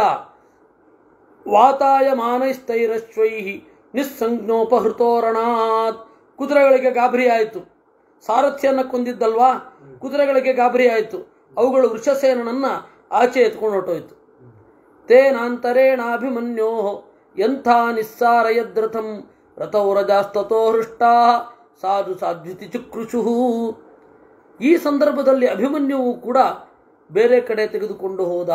ವಾತಾಯ ಮಾನೈಸ್ತೈರಶ್ವೈ ನಿಸ್ಸಂಜ್ಞೋಪಹೃತೋರಣಾತ್ ಕುದುರೆಗಳಿಗೆ ಗಾಬರಿ ಆಯಿತು ಸಾರಥ್ಯನ್ನ ಕೊಂದಿದ್ದಲ್ವಾ ಕುದುರೆಗಳಿಗೆ ಗಾಬರಿ ಆಯಿತು ಅವುಗಳು ವೃಷಸೇನನನ್ನ ಆಚೆ ಎತ್ಕೊಂಡು ಹೊರಟೋಯ್ತು ತೇನಾಂತರೇಣಾಭಿಮನ್ಯೋ ಎಂಥ ನಿಸ್ಸಾರಯದ್ರಥಂ ರಥೌರಜಾಸ್ತತೋ ಹೃಷ್ಟಾ ಸಾಧು ಸಾಧ್ವಿತಿ ಚುಕ್ರುಷು ಈ ಸಂದರ್ಭದಲ್ಲಿ ಅಭಿಮನ್ಯುವು ಕೂಡ ಬೇರೆ ಕಡೆ ತೆಗೆದುಕೊಂಡು ಹೋದ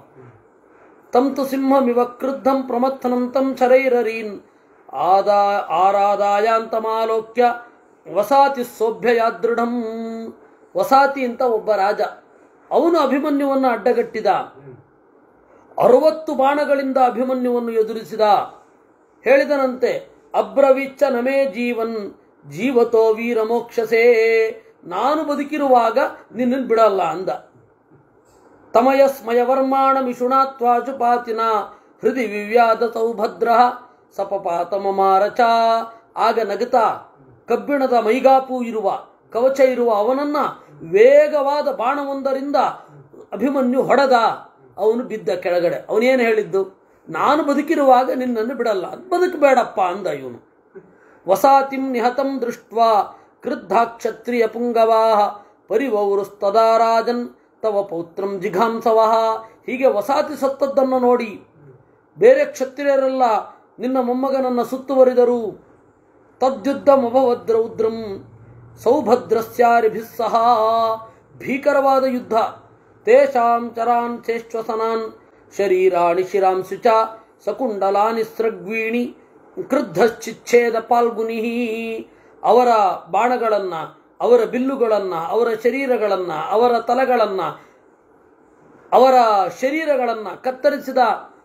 ತಂತು ಸಿಂಹಮಿವ ಕ್ರುದ್ಧಂ ಪ್ರಮಥನಂತಂ ಶರೈರರೀನ್ ಆದಾ ಆರಾದಾಯಾಂತಮಾಲೋಕ್ಯ ವಸಾತಿ ಸೋಭ್ಯಯಾದೃಢಂ ವಸಾತಿ ಅಂತ ಒಬ್ಬ ರಾಜ ಅವನು ಅಭಿಮನ್ಯುವನ್ನು ಅಡ್ಡಗಟ್ಟಿದ ಅರವತ್ತು ಬಾಣಗಳಿಂದ ಅಭಿಮನ್ಯುವನ್ನು ಎದುರಿಸಿದ ಹೇಳಿದನಂತೆ ಅಬ್ರವಿಚ್ಚ ನಮೇ ಜೀವನ್ ಜೀವತೋ ವೀರ ಮೋಕ್ಷಸೇ ನಾನು ಬದುಕಿರುವಾಗ ನಿನ್ನನ್ನು ಬಿಡಲ್ಲ ಅಂದ ತಮಯಸ್ಮಯವರ್ಮಾಣ ಮಿಷುಣಾತ್ವಾಚುಪಾತಿನ ಹೃದಯ ವಿವ್ಯಾದ ಸೌಭದ್ರ ಸಪಪಾತ ಮಮಾರಚ ಆಗ ನಗತಾ ಕಬ್ಬಿಣದ ಮೈಗಾಪು ಇರುವ ಕವಚ ಇರುವ ಅವನನ್ನ ವೇಗವಾದ ಬಾಣವೊಂದರಿಂದ ಅಭಿಮನ್ಯು ಹೊಡೆದ ಅವನು ಬಿದ್ದ ಕೆಳಗಡೆ ಅವನೇನು ಹೇಳಿದ್ದು ನಾನು ಬದುಕಿರುವಾಗ ನಿನ್ನನ್ನು ಬಿಡಲ್ಲ ಬದುಕಬೇಡಪ್ಪ ಅಂದ ಇವನು ವಸಾತಿಂ ನಿಹತಂ ದೃಷ್ಟ್ವಾ ಕ್ರುದ್ಧ ಕ್ಷತ್ರಿಯ ಪುಂಗವಾ ಪರಿವೌರುಸ್ತದಾ ರಾಜನ್ ತವ ಪೌತ್ರಂ ಜಿಘಾಂಸವಃ ಹೀಗೆ ವಸಾತಿ ಸತ್ತದ್ದನ್ನು ನೋಡಿ ಬೇರೆ ಕ್ಷತ್ರಿಯರೆಲ್ಲ ನಿನ್ನ ಮೊಮ್ಮಗನನ್ನ ಸುತ್ತುವರಿದರು ತದ್ಯುದ್ಧಮಭವದ್ ರೌದ್ರಂ ಸೌಭದ್ರಸ್ಯಾರಿಭಿಃ ಸಹ ಭೀಕರವಾದ ಯುದ್ಧ ತೇಷಾಂ ಚರಾನ್ ಚೇಶ್ವಸನಾನ್ ಶರೀರಾಣಿ ಶಿರಾಂಸು ಚ ಸಕುಂಡಲಾನಿ ಸೃಗ್ವೀಣಿ ಕ್ರುದ್ಧಶ್ಚಿಚ್ಛೇದ ಪಾಲ್ಗುನಿ ಅವರ ಬಾಣಗಳನ್ನ ಅವರ ಬಿಲ್ಲುಗಳನ್ನ ಅವರ ಶರೀರಗಳನ್ನ ಅವರ ತಲೆಗಳನ್ನ ಅವರ ಶರೀರಗಳನ್ನ ಕತ್ತರಿಸಿದ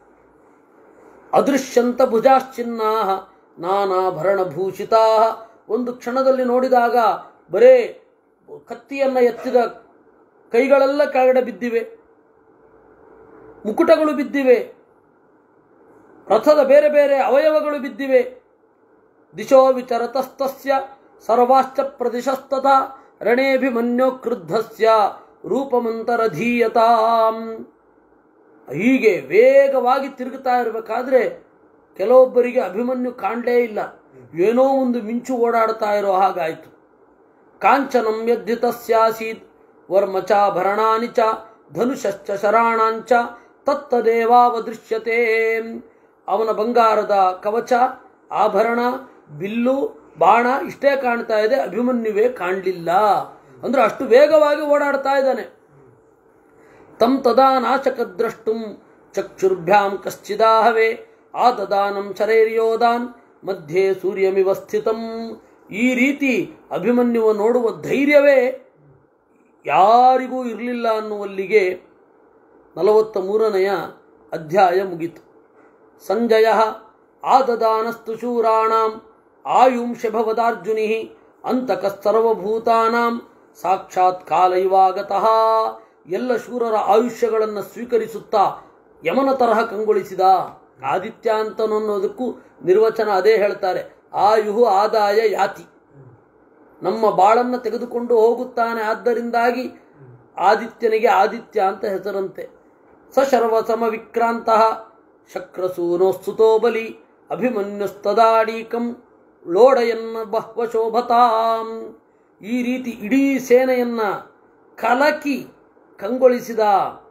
ಅದೃಶ್ಯಂತ ಭುಜಾಶ್ಚಿನ್ನ ನಾನಾಭರಣಭೂಷಿತಾ ಒಂದು ಕ್ಷಣದಲ್ಲಿ ನೋಡಿದಾಗ ಬರೇ ಕತ್ತಿಯನ್ನ ಎತ್ತಿದ ಕೈಗಳೆಲ್ಲ ಕೆಳಗಡೆ ಬಿದ್ದಿವೆ ಮುಕುಟಗಳು ಬಿದ್ದಿವೆ ರಥದ ಬೇರೆ ಬೇರೆ ಅವಯವಗಳು ಬಿದ್ದಿವೆ ದಿಶೋ ವಿಚರತಸ್ತಸ್ಯ ಸರ್ವಾಶ್ಚ ಪ್ರದಿಶಸ್ತತ ರಣೇಭಿಮನ್ಯೋ ಕ್ರುದ್ಧಸ್ಯ ರೂಪಮಂತರಧೀಯತಾಂ ಹೀಗೆ ವೇಗವಾಗಿ ತಿರುಗುತ್ತಾ ಇರಬೇಕಾದ್ರೆ ಕೆಲವೊಬ್ಬರಿಗೆ ಅಭಿಮನ್ಯು ಕಾಣಲೇ ಇಲ್ಲ ಏನೋ ಒಂದು ಮಿಂಚು ಓಡಾಡ್ತಾ ಇರೋ ಹಾಗಾಯಿತು ಕಾಂಚನಂ ಯದ್ಧಿತಸ್ಯಾಸೀತ್ ವರ್ಮಚಾಭರಣಾನಿ ಚ ಧನುಷಶ್ಚ ಶರಾಣಾಂಚ ತತ್ತದೇವಾವದೃಶ್ಯತೆ ಅವನ ಬಂಗಾರದ ಕವಚ ಆಭರಣ ಬಿಲ್ಲು ಬಾಣ ಇಷ್ಟೇ ಕಾಣ್ತಾ ಇದೆ ಅಭಿಮನ್ಯುವೇ ಕಾಣಲಿಲ್ಲ ಅಂದ್ರೆ ಅಷ್ಟು ವೇಗವಾಗಿ ಓಡಾಡ್ತಾ ಇದ್ದಾನೆ ತಂ ತದಾ ನಾಶಕ ದ್ರಷ್ಟುಂ ಚಕ್ಷುರ್ಭ್ಯಾಂ ಕಶ್ಚಿದಾಹವೇ ಆದದಾನಂ ಶರೈರ್ಯೋದಾನ್ ಮಧ್ಯೆ ಸೂರ್ಯಮಿವ ಸ್ಥಿತಂ ಈ ರೀತಿ ಅಭಿಮನ್ಯುವ ನೋಡುವ ಧೈರ್ಯವೇ ಯಾರಿಗೂ ಇರಲಿಲ್ಲ ಅನ್ನುವಲ್ಲಿಗೆ ನಲವತ್ತ ಮೂರನೆಯ ಅಧ್ಯಾಯ ಮುಗಿತು ಸಂಜಯ ಆದದಾನಸ್ತು ಶೂರಾಣಾಂ ಆಯುಂಶಭವದಾರ್ಜುನಿ ಅಂತಕಸ್ತರ್ವಭೂತಾನಾಂ ಸಾಕ್ಷಾತ್ ಕಾಲ ಇವಾಗತಃ ಎಲ್ಲ ಶೂರರ ಆಯುಷ್ಯಗಳನ್ನು ಸ್ವೀಕರಿಸುತ್ತಾ ಯಮನ ತರಹ ಕಂಗೊಳಿಸಿದ ಆದಿತ್ಯ ಅಂತನನ್ನೋದಕ್ಕೂ ನಿರ್ವಚನ ಅದೇ ಹೇಳ್ತಾರೆ ಆಯುಹು ಆದಾಯ ಯಾತಿ ನಮ್ಮ ಬಾಳನ್ನ ತೆಗೆದುಕೊಂಡು ಹೋಗುತ್ತಾನೆ ಆದ್ದರಿಂದಾಗಿ ಆದಿತ್ಯನಿಗೆ ಆದಿತ್ಯ ಅಂತ ಹೆಸರಂತೆ ಸಶರ್ವಸಮ ವಿಕ್ರಾಂತ ಶಕ್ರಸೂನೋಸ್ತುತೋ ಬಲಿ ಅಭಿಮನ್ಯುಸ್ತದಾಡೀಕಂ ಲೋಡಯನ್ನ ಬಹ್ವಶೋಭತಾಂ ಈ ರೀತಿ ಇಡೀ ಸೇನೆಯನ್ನ ಕಲಕಿ ಕಂಗೊಳಿಸಿದ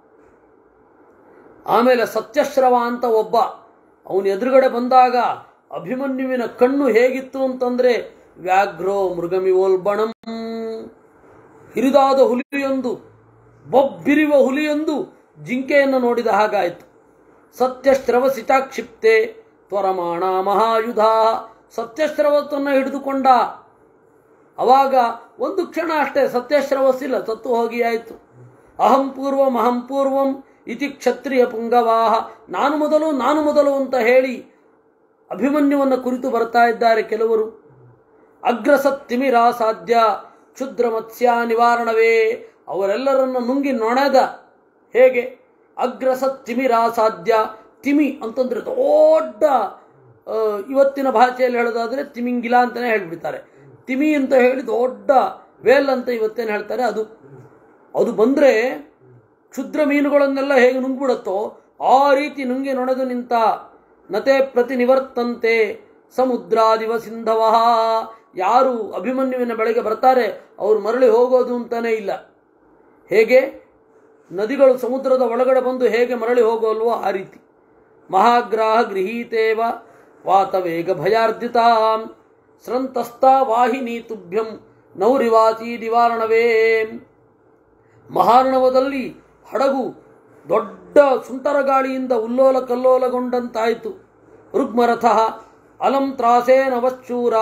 ಆಮೇಲೆ ಸತ್ಯಶ್ರವ ಅಂತ ಒಬ್ಬ ಅವನು ಎದುರುಗಡೆ ಬಂದಾಗ ಅಭಿಮನ್ಯುವಿನ ಕಣ್ಣು ಹೇಗಿತ್ತು ಅಂತಂದ್ರೆ ವ್ಯಾಘ್ರೋ ಮೃಗಮಿವೋಲ್ಬಣಂ ಹಿರಿದಾದ ಹುಲಿಯೊಂದು ಬೊಬ್ಬಿರಿವ ಹುಲಿಯೊಂದು ಜಿಂಕೆಯನ್ನು ನೋಡಿದ ಹಾಗಾಯಿತು ಸತ್ಯಶ್ರವಸಿತಾಕ್ಷಿಪ್ತೆ ತ್ವರಮಾಣ ಮಹಾಯುಧ ಸತ್ಯಶ್ರವತ್ತನ್ನು ಹಿಡಿದುಕೊಂಡ ಅವಾಗ ಒಂದು ಕ್ಷಣ ಅಷ್ಟೇ ಸತ್ಯಶ್ರವಸ್ಸಿಲ್ಲ ಸತ್ತು ಹೋಗಿ ಆಯಿತು ಅಹಂ ಪೂರ್ವಂ ಅಹಂ ಪೂರ್ವಂ ಇತಿ ಕ್ಷತ್ರಿಯ ಪುಂಗವಾಹ ನಾನು ಮೊದಲು ನಾನು ಮೊದಲು ಅಂತ ಹೇಳಿ ಅಭಿಮನ್ಯುವನ್ನು ಕುರಿತು ಬರ್ತಾ ಇದ್ದಾರೆ ಕೆಲವರು ಅಗ್ರಸತ್ತಿಮಿರ ಸಾಧ್ಯ ಕ್ಷುದ್ರ ಮತ್ಸ್ಯ ನಿವಾರಣವೇ ಅವರೆಲ್ಲರನ್ನು ನುಂಗಿ ನೊಣದ ಹೇಗೆ ಅಗ್ರಸತ್ತಿಮಿರ ಸಾಧ್ಯ ತಿಮಿ ಅಂತಂದ್ರೆ ದೊಡ್ಡ ಆ, ಇವತ್ತಿನ ಭಾಷೆಯಲ್ಲಿ ಹೇಳೋದಾದ್ರೆ ತಿಮಿಂಗಿಲ ಅಂತಲೇ ಹೇಳ್ಬಿಡ್ತಾರೆ ತಿಮಿ ಅಂತ ಹೇಳಿ ದೊಡ್ಡ ವೇಲ್ ಅಂತ ಇವತ್ತೇನು ಹೇಳ್ತಾರೆ ಅದು ಅದು ಬಂದರೆ ಕ್ಷುದ್ರ ಮೀನುಗಳನ್ನೆಲ್ಲ ಹೇಗೆ ನುಂಗ್ಬಿಡುತ್ತೋ ಆ ರೀತಿ ನುಂಗಿ ನೊಣದು ನಿಂತ ನತೆ ಪ್ರತಿ ನಿವರ್ತಂತೆ ಸಮುದ್ರಾದಿವ ಸಿಂಧವ ಯಾರು ಅಭಿಮನ್ಯುವಿನ ಬೆಳೆಗೆ ಬರ್ತಾರೆ ಅವರು ಮರಳಿ ಹೋಗೋದು ಅಂತಾನೇ ಇಲ್ಲ ಹೇಗೆ ನದಿಗಳು ಸಮುದ್ರದ ಒಳಗಡೆ ಬಂದು ಹೇಗೆ ಮರಳಿ ಹೋಗೋಲ್ವೋ ಆ ರೀತಿ ಮಹಾಗ್ರಾಹ ಗೃಹೀತೇವ ವಾತವೇಗ ಭಯಾರ್ಜಿತ ಸ್ರಂತಸ್ತಾ ವಾಹಿನಿ ತುಭ್ಯಂ ನೌರಿವಾಸಿ ನಿವಾರಣವೇ ಮಹಾರ್ಣವದಲ್ಲಿ ಹಡಗು ದೊಡ್ಡ ಸುಂಟರ ಗಾಳಿಯಿಂದ ಉಲ್ಲೋಲ ಕಲ್ಲೋಲಗೊಂಡಂತಾಯಿತು ರುಗ್ಮರಥ ಅಲಂ ತ್ರಾಸೇನವಶ್ಚೂರಾ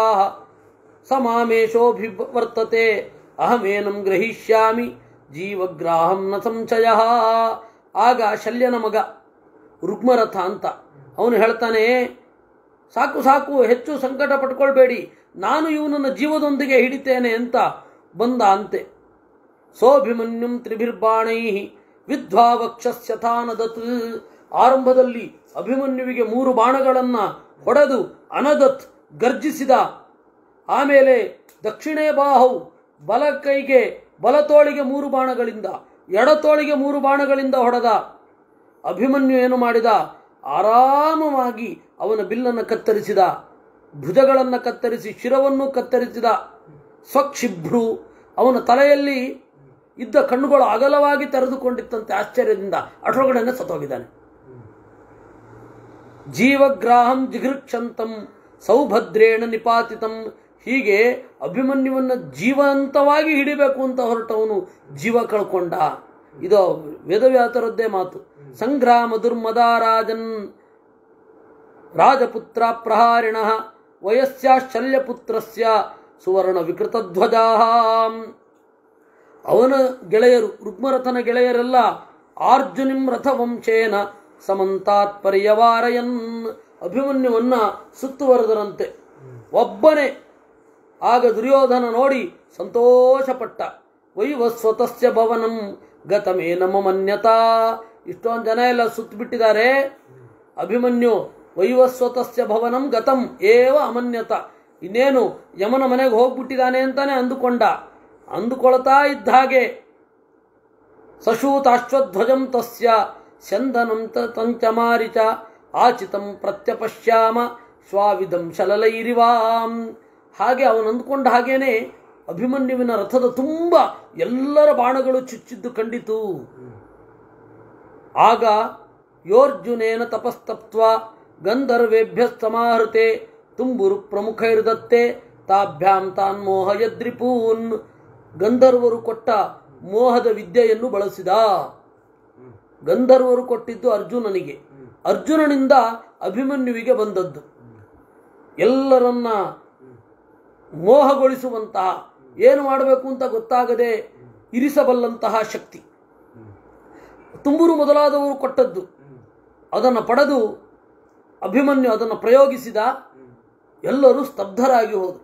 ಸಮಾಮೇಶೋಭಿವರ್ತತೆ ಅಹಮೇನಂ ಗ್ರಹಿಷ್ಯಾಮಿ ಜೀವಗ್ರಾಹಂ ನ ಸಂಶಯ ಆಗ ಶಲ್ಯನ ಮಗ ರುಗ್ಮರಥ ಅಂತ ಅವನು ಹೇಳ್ತಾನೆ ಸಾಕು ಸಾಕು ಹೆಚ್ಚು ಸಂಕಟ ಪಟ್ಕೊಳ್ಬೇಡಿ ನಾನು ಇವನನ್ನು ಜೀವದೊಂದಿಗೆ ಹಿಡಿತೇನೆ ಅಂತ ಬಂದ ಅಂತೆ ಸೋಭಿಮನ್ಯುಂ ತ್ರಿಭಿರ್ಬಾಣೈ ವಿದ್ವಾ ವಕ್ಷಸ್ಯಥಾನದತ್ ಆರಂಭದಲ್ಲಿ ಅಭಿಮನ್ಯುವಿಗೆ ಮೂರು ಬಾಣಗಳನ್ನು ಹೊಡೆದು ಅನದತ್ ಗರ್ಜಿಸಿದ ಆಮೇಲೆ ದಕ್ಷಿಣೇ ಬಾಹು ಬಲ ಕೈಗೆ ಬಲತೋಳಿಗೆ ಮೂರು ಬಾಣಗಳಿಂದ ಎಡತೋಳಿಗೆ ಮೂರು ಬಾಣಗಳಿಂದ ಹೊಡೆದ ಅಭಿಮನ್ಯು ಏನು ಮಾಡಿದ ಆರಾಮವಾಗಿ ಅವನ ಬಿಲ್ಲನ್ನು ಕತ್ತರಿಸಿದ ಭುಜಗಳನ್ನು ಕತ್ತರಿಸಿ ಶಿರವನ್ನು ಕತ್ತರಿಸಿದ ಸ್ವಕ್ಷಿಭ್ರು ಅವನ ತಲೆಯಲ್ಲಿ ಇದ್ದ ಕಣ್ಣುಗಳು ಅಗಲವಾಗಿ ತೆರೆದುಕೊಂಡಿತ್ತಂತೆ ಆಶ್ಚರ್ಯದಿಂದ ಅಷ್ಟರೊಳಗಡೆನೆ ಸತ್ತೋಗಿದ್ದಾನೆ ಜೀವಗ್ರಾಹಂ ಜಿಘೃಕ್ಷಂತಂ ಸೌಭದ್ರೇಣ ನಿಪಾತಿತಂ ಹೀಗೆ ಅಭಿಮನ್ಯುವನ್ನು ಜೀವಂತವಾಗಿ ಹಿಡಿಬೇಕು ಅಂತ ಹೊರಟವನು ಜೀವ ಕಳ್ಕೊಂಡ ಇದು ವೇದವ್ಯಾತರದ್ದೇ ಮಾತು ಸಂಗ್ರಾಮ ದುರ್ಮದಾರಾಜನ್ ರಾಜಪುತ್ರ ಪ್ರಹಾರಿಣ ವಯಸ್ಯಾಶಲ್ಯಪುತ್ರಸ್ಯ ಸುವರ್ಣ ವಿಕೃತಧ್ವಜಾ ಅವನ ಗೆಳೆಯರು ರುಕ್ಮರಥನ ಗೆಳೆಯರೆಲ್ಲ ಆರ್ಜುನಿಂ ರಥವಂಶೇನ ಸಮಂತಾತ್ ಪರ್ಯವಾರಯನ್ ಅಭಿಮನ್ಯುವನ್ನ ಸುತ್ತುವರೆದರಂತೆ ಒಬ್ಬನೇ ಆಗ ದುರ್ಯೋಧನ ನೋಡಿ ಸಂತೋಷಪಟ್ಟ ವೈವಸ್ವತಸ್ಯ ಭವನಂ ಗತಮೇ ನಮ್ಮ ಮನ್ಯತಾ ಇಷ್ಟೊಂದು ಜನ ಎಲ್ಲ ಸುತ್ತು ಬಿಟ್ಟಿದ್ದಾರೆ ಅಭಿಮನ್ಯು ವೈವಸ್ವತಸ್ಯ ಭವನಂ ಗತಂ ಏವ ಅಮನ್ಯತ ಇನ್ನೇನು ಯಮನ ಮನೆಗೆ ಹೋಗ್ಬಿಟ್ಟಿದ್ದಾನೆ ಅಂತಾನೆ ಅಂದುಕೊಂಡ ಅಂದುಕೊಳ್ತಾ ಇದ್ದ ಹಾಗೆ ಸಶೂತಾಶ್ವಧ್ವಜಂ ತಸ್ಯ ಸ್ಯಂದನಂ ತ ತಂಚಮಾರಿಚ ಆಚಿತಂ ಪ್ರತ್ಯಪಶ್ಯಾಮ ಸ್ವಾವಿದಂ ಶಲಲೈರಿವಾಂ ಹಾಗೆ ಅವನು ಅಂದುಕೊಂಡ ಹಾಗೇನೆ ಅಭಿಮನ್ಯುವಿನ ರಥದ ತುಂಬ ಎಲ್ಲರ ಬಾಣಗಳು ಚುಚ್ಚಿದ್ದು ಕಂಡಿತು ಆಗ ಯೋರ್ಜುನೇನ ತಪಸ್ತಪ್ತ್ವ ಗಂಧರ್ವೇಭ್ಯ ಸಮಾಹೃತೆ ತುಂಬುರು ಪ್ರಮುಖೈರ್ದತ್ತೆ ತಾಭ್ಯಾಂ ತಾನ್ ಮೋಹಯದ್ರಿಪೂನ್ ಗಂಧರ್ವರು ಕೊಟ್ಟ ಮೋಹದ ವಿದ್ಯೆಯನ್ನು ಬಳಸಿದ ಗಂಧರ್ವರು ಕೊಟ್ಟಿದ್ದು ಅರ್ಜುನನಿಗೆ ಅರ್ಜುನನಿಂದ ಅಭಿಮನ್ಯುವಿಗೆ ಬಂದದ್ದು ಎಲ್ಲರನ್ನ ಮೋಹಗೊಳಿಸುವಂತಹ ಏನು ಮಾಡಬೇಕು ಅಂತ ಗೊತ್ತಾಗದೆ ಇರಿಸಬಲ್ಲಂತಹ ಶಕ್ತಿ ತುಂಬೂರು ಮೊದಲಾದವರು ಕೊಟ್ಟದ್ದು ಅದನ್ನು ಪಡೆದು ಅಭಿಮನ್ಯು ಅದನ್ನು ಪ್ರಯೋಗಿಸಿದ ಎಲ್ಲರೂ ಸ್ತಬ್ಧರಾಗಿ ಹೋದರು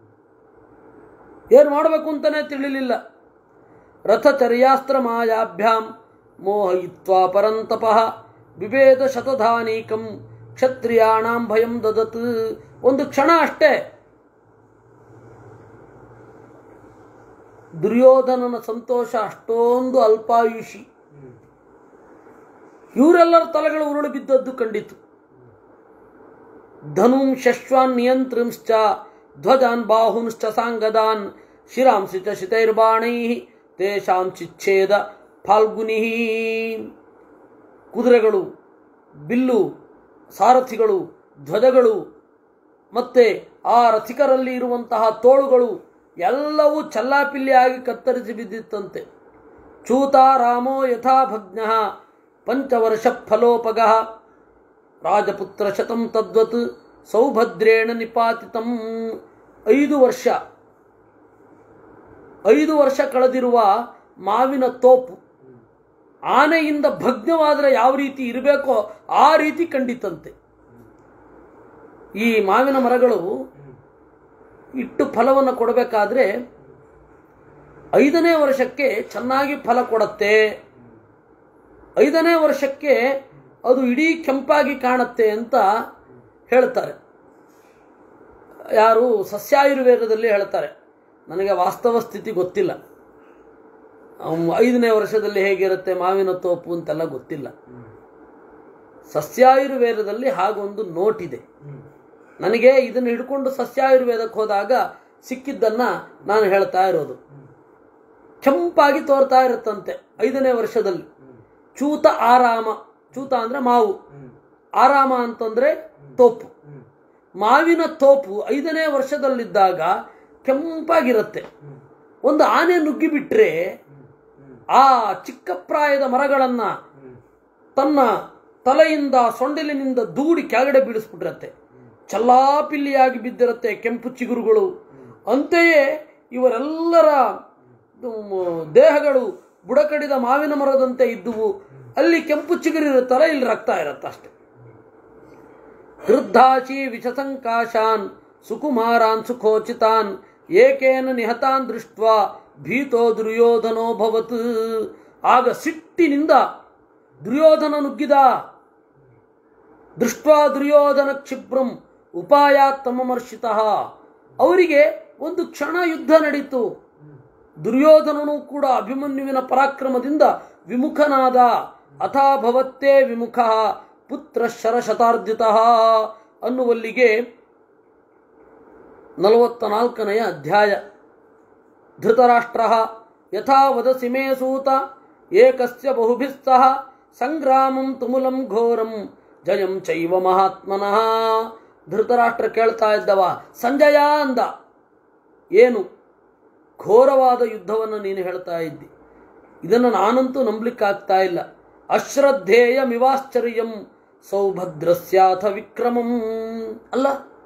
ಏನು ಮಾಡಬೇಕು ಅಂತಲೇ ತಿಳಿಲಿಲ್ಲ ರಥಚರ್ಯಾಸ್ತ್ರ ಮಾಯಾಭ್ಯಾಂ ಮೋಹಯಿತ್ವಾ ಪರಂತಪಃ ವಿಭೇದ ಶತಧಾನೀಕಂ ಕ್ಷತ್ರಿಯಾಣಾಂ ಭಯಂ ದದತ್ ಒಂದು ಕ್ಷಣ ಅಷ್ಟೇ ದುರ್ಯೋಧನನ ಸಂತೋಷ ಅಷ್ಟೊಂದು ಅಲ್ಪಾಯುಷಿ ಇವರೆಲ್ಲರ ತಲೆಗಳು ಉರುಳು ಬಿದ್ದದ್ದು ಕಂಡಿತು ಧನುಂ ಶಶ್ವಾನ್ ನಿಯಂತ್ರಿಂಶ್ಚ ಧ್ವಜಾನ್ ಬಾಹುಂಶ್ಚ ಸಾಂಗದಾನ್ ಶಿರಾಂಸಿ ಚ ಶಿತೈರ್ಬಾಣೈ ತೇಷಾಂ ಚಿಚ್ಛೇದ ಫಾಲ್ಗುನಿ ಕುದುರೆಗಳು ಬಿಲ್ಲು ಸಾರಥಿಗಳು ಧ್ವಜಗಳು ಮತ್ತೆ ಆ ರಥಿಕರಲ್ಲಿ ಇರುವಂತಹ ತೋಳುಗಳು ಎಲ್ಲವೂ ಚಲ್ಲಾಪಿಲ್ಲಿಯಾಗಿ ಕತ್ತರಿಸಿ ಬಿದ್ದಿತ್ತಂತೆ ಚೂತಾ ರಾಮೋ ಯಥಾ ಭಗ್ನ ಪಂಚವರ್ಷ ಫಲೋಪಗ ರಾಜಪುತ್ರ ಶತಂ ತದ್ವತ್ ಸೌಭದ್ರೇಣ ನಿಪಾತಿತಂ ಐದು ವರ್ಷ ಐದು ವರ್ಷ ಕಳೆದಿರುವ ಮಾವಿನ ತೋಪು ಆನೆಯಿಂದ ಭಗ್ನವಾದರೆ ಯಾವ ರೀತಿ ಇರಬೇಕೋ ಆ ರೀತಿ ಕಂಡಿತಂತೆ ಈ ಮಾವಿನ ಮರಗಳು ಇಟ್ಟು ಫಲವನ್ನು ಕೊಡಬೇಕಾದ್ರೆ ಐದನೇ ವರ್ಷಕ್ಕೆ ಚೆನ್ನಾಗಿ ಫಲ ಕೊಡತ್ತೆ ಐದನೇ ವರ್ಷಕ್ಕೆ ಅದು ಇಡೀ ಕೆಂಪಾಗಿ ಕಾಣುತ್ತೆ ಅಂತ ಹೇಳ್ತಾರೆ ಯಾರು ಸಸ್ಯಾಯುರ್ವೇದದಲ್ಲಿ ಹೇಳ್ತಾರೆ ನನಗೆ ವಾಸ್ತವ ಸ್ಥಿತಿ ಗೊತ್ತಿಲ್ಲ ಅಮ್, ಐದನೇ ವರ್ಷದಲ್ಲಿ ಹೇಗಿರುತ್ತೆ ಮಾವಿನ ತೋಪು ಅಂತೆಲ್ಲ ಗೊತ್ತಿಲ್ಲ ಸಸ್ಯಾಯುರ್ವೇದದಲ್ಲಿ ಹಾಗೊಂದು ನೋಟ್ ಇದೆ ನನಗೆ ಇದನ್ನು ಹಿಡ್ಕೊಂಡು ಸಸ್ಯಾಯುರ್ವೇದಕ್ಕೆ ಹೋದಾಗ ಸಿಕ್ಕಿದ್ದನ್ನ ನಾನು ಹೇಳ್ತಾ ಇರೋದು ಕೆಂಪಾಗಿ ತೋರ್ತಾ ಇರುತ್ತಂತೆ ಐದನೇ ವರ್ಷದಲ್ಲಿ ಚೂತ ಆರಾಮ ಚೂತ ಅಂದ್ರೆ ಮಾವು ಆರಾಮ ಅಂತಂದ್ರೆ ತೋಪು ಮಾವಿನ ತೋಪು ಐದನೇ ವರ್ಷದಲ್ಲಿದ್ದಾಗ ಕೆಂಪಾಗಿರುತ್ತೆ ಒಂದು ಆನೆ ನುಗ್ಗಿಬಿಟ್ರೆ ಆ ಚಿಕ್ಕ ಪ್ರಾಯದ ಮರಗಳನ್ನ ತನ್ನ ತಲೆಯಿಂದ ಸೊಂಡಿಲಿನಿಂದ ದೂಡಿ ಕೆಳಗಡೆ ಬೀಳಿಸ್ಬಿಟ್ಟಿರತ್ತೆ ಚಲ್ಲಾಪಿಲ್ಲಿಯಾಗಿ ಬಿದ್ದಿರುತ್ತೆ ಕೆಂಪು ಚಿಗುರುಗಳು ಅಂತೆಯೇ ಇವರೆಲ್ಲರ ಉಮ್, ದೇಹಗಳು ಬುಡಕಡಿದ ಮಾವಿನ ಮರದಂತೆ ಇದ್ದುವು ಅಲ್ಲಿ ಕೆಂಪು ಚಿಗುರಿರುತ್ತಲ್ಲ ಇಲ್ಲಿ ರಕ್ತ ಇರುತ್ತೆ ಅಷ್ಟೆ ವೃದ್ಧಾಶಿ ವಿಷಸಂಕಾಶಾನ್ ಸುಕುಮಾರಾನ್ ಸುಖೋಚಿತಾನ್ ಏಕೇನ ನಿಹತಾನ್ ದೃಷ್ಟ ಭೀತೋ ದುರ್ಯೋಧನೋ ಭವತ್ ಆಗ ಸಿಟ್ಟಿನಿಂದ ದುರ್ಯೋಧನ ನುಗ್ಗಿದ ದೃಷ್ಟ ದುರ್ಯೋಧನ ಕ್ಷಿಪ್ರಂ ಉಪಾಯಾತ್ ತಮಮರ್ಷಿತ ಅವರಿಗೆ ಒಂದು ಕ್ಷಣ ಯುದ್ಧ ನಡೀತು ದುರ್ಯೋಧನನು ಕೂಡ ಅಭಿಮನ್ಯುವಿನ ಪರಾಕ್ರಮದಿಂದ ವಿಮುಖನಾದ ಅಥಾ ಭವತ್ತೇ ವಿಮುಖ ಪುತ್ರ ಶರಶತಾರ್ಜಿತ ಅನ್ನುವಲ್ಲಿಗೆ ನಲವತ್ತ ನಾಲ್ಕನೆಯ ಅಧ್ಯಾಯ ಧೃತರಾಷ್ಟ್ರ ಯಥಾ ವದಸಿ ಮೇ ಸೂತ ಏಕಸ್ಯ ಬಹುಭಿಸ್ತಃ ಸಂಗ್ರಾಮಂ ತುಮುಲಂ ಘೋರಂ ಜಯಂ ಚೈವ ಮಹಾತ್ಮನಃ ಧೃತರಾಷ್ಟ್ರ ಕೇಳ್ತಾ ಇದ್ದವ ಸಂಜಯ ಅಂದ ಏನು ಘೋರವಾದ ಯುದ್ಧವನ್ನು ನೀನು ಹೇಳ್ತಾ ಇದ್ದಿ ಇದನ್ನು ನಾನಂತೂ ನಂಬಲಿಕ್ಕಾಗ್ತಾ ಇಲ್ಲ ಅಶ್ರದ್ಧೇಯ ಮಿವಾಶ್ಚರ್ಯಂ ಸೌಭದ್ರಸ್ಯಾಥ ವಿಕ್ರಮಂ ಅಲ್ಲ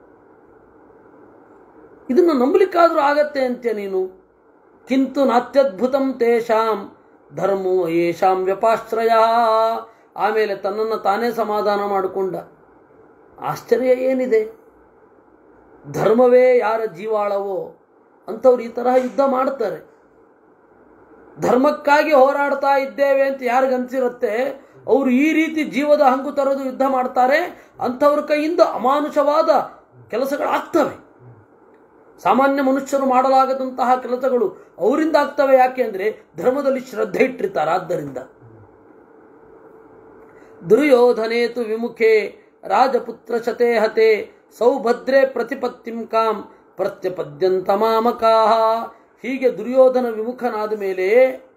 ಇದನ್ನು ನಂಬಲಿಕ್ಕಾದ್ರೂ ಆಗತ್ತೆ ಅಂತ್ಯ ನೀನು ಕಿಂತು ನಾತ್ಯದ್ಭುತಂ ತೇಷಾಂ ಧರ್ಮೋ ಯೇಷಾಂ ವ್ಯಪಾಶ್ರಯ ಆಮೇಲೆ ತನ್ನನ್ನು ತಾನೇ ಸಮಾಧಾನ ಮಾಡಿಕೊಂಡ ಆಶ್ಚರ್ಯ ಏನಿದೆ ಧರ್ಮವೇ ಯಾರ ಜೀವಾಳವೋ ಅಂಥವ್ರು ಈ ತರಹ ಯುದ್ಧ ಮಾಡ್ತಾರೆ ಧರ್ಮಕ್ಕಾಗಿ ಹೋರಾಡ್ತಾ ಇದ್ದೇವೆ ಅಂತ ಯಾರಿಗನ್ಸಿರುತ್ತೆ ಅವರು ಈ ರೀತಿ ಜೀವದ ಹಂಗು ತರೋದು ಯುದ್ಧ ಮಾಡ್ತಾರೆ ಅಂಥವ್ರ ಕೈಯಿಂದ ಅಮಾನುಷವಾದ ಕೆಲಸಗಳಾಗ್ತವೆ ಸಾಮಾನ್ಯ ಮನುಷ್ಯರು ಮಾಡಲಾಗದಂತಹ ಕೆಲಸಗಳು ಅವರಿಂದ ಆಗ್ತವೆ ಯಾಕೆ ಅಂದ್ರೆ ಧರ್ಮದಲ್ಲಿ ಶ್ರದ್ಧೆ ಇಟ್ಟಿರ್ತಾರೆ ಆದ್ದರಿಂದ ದುರ್ಯೋಧನೇತು ವಿಮುಖೆ ರಾಜಪುತ್ರ ಶತೆ ಹತೆ ಸೌಭದ್ರೆ ಪ್ರತಿಪತ್ತಿಂ ಕಾಂ ಪ್ರತ್ಯಪದ್ಯಂತ ಮಾಮಕಾಹ ಹೀಗೆ ದುರ್ಯೋಧನ ವಿಮುಖನಾದ ಮೇಲೆ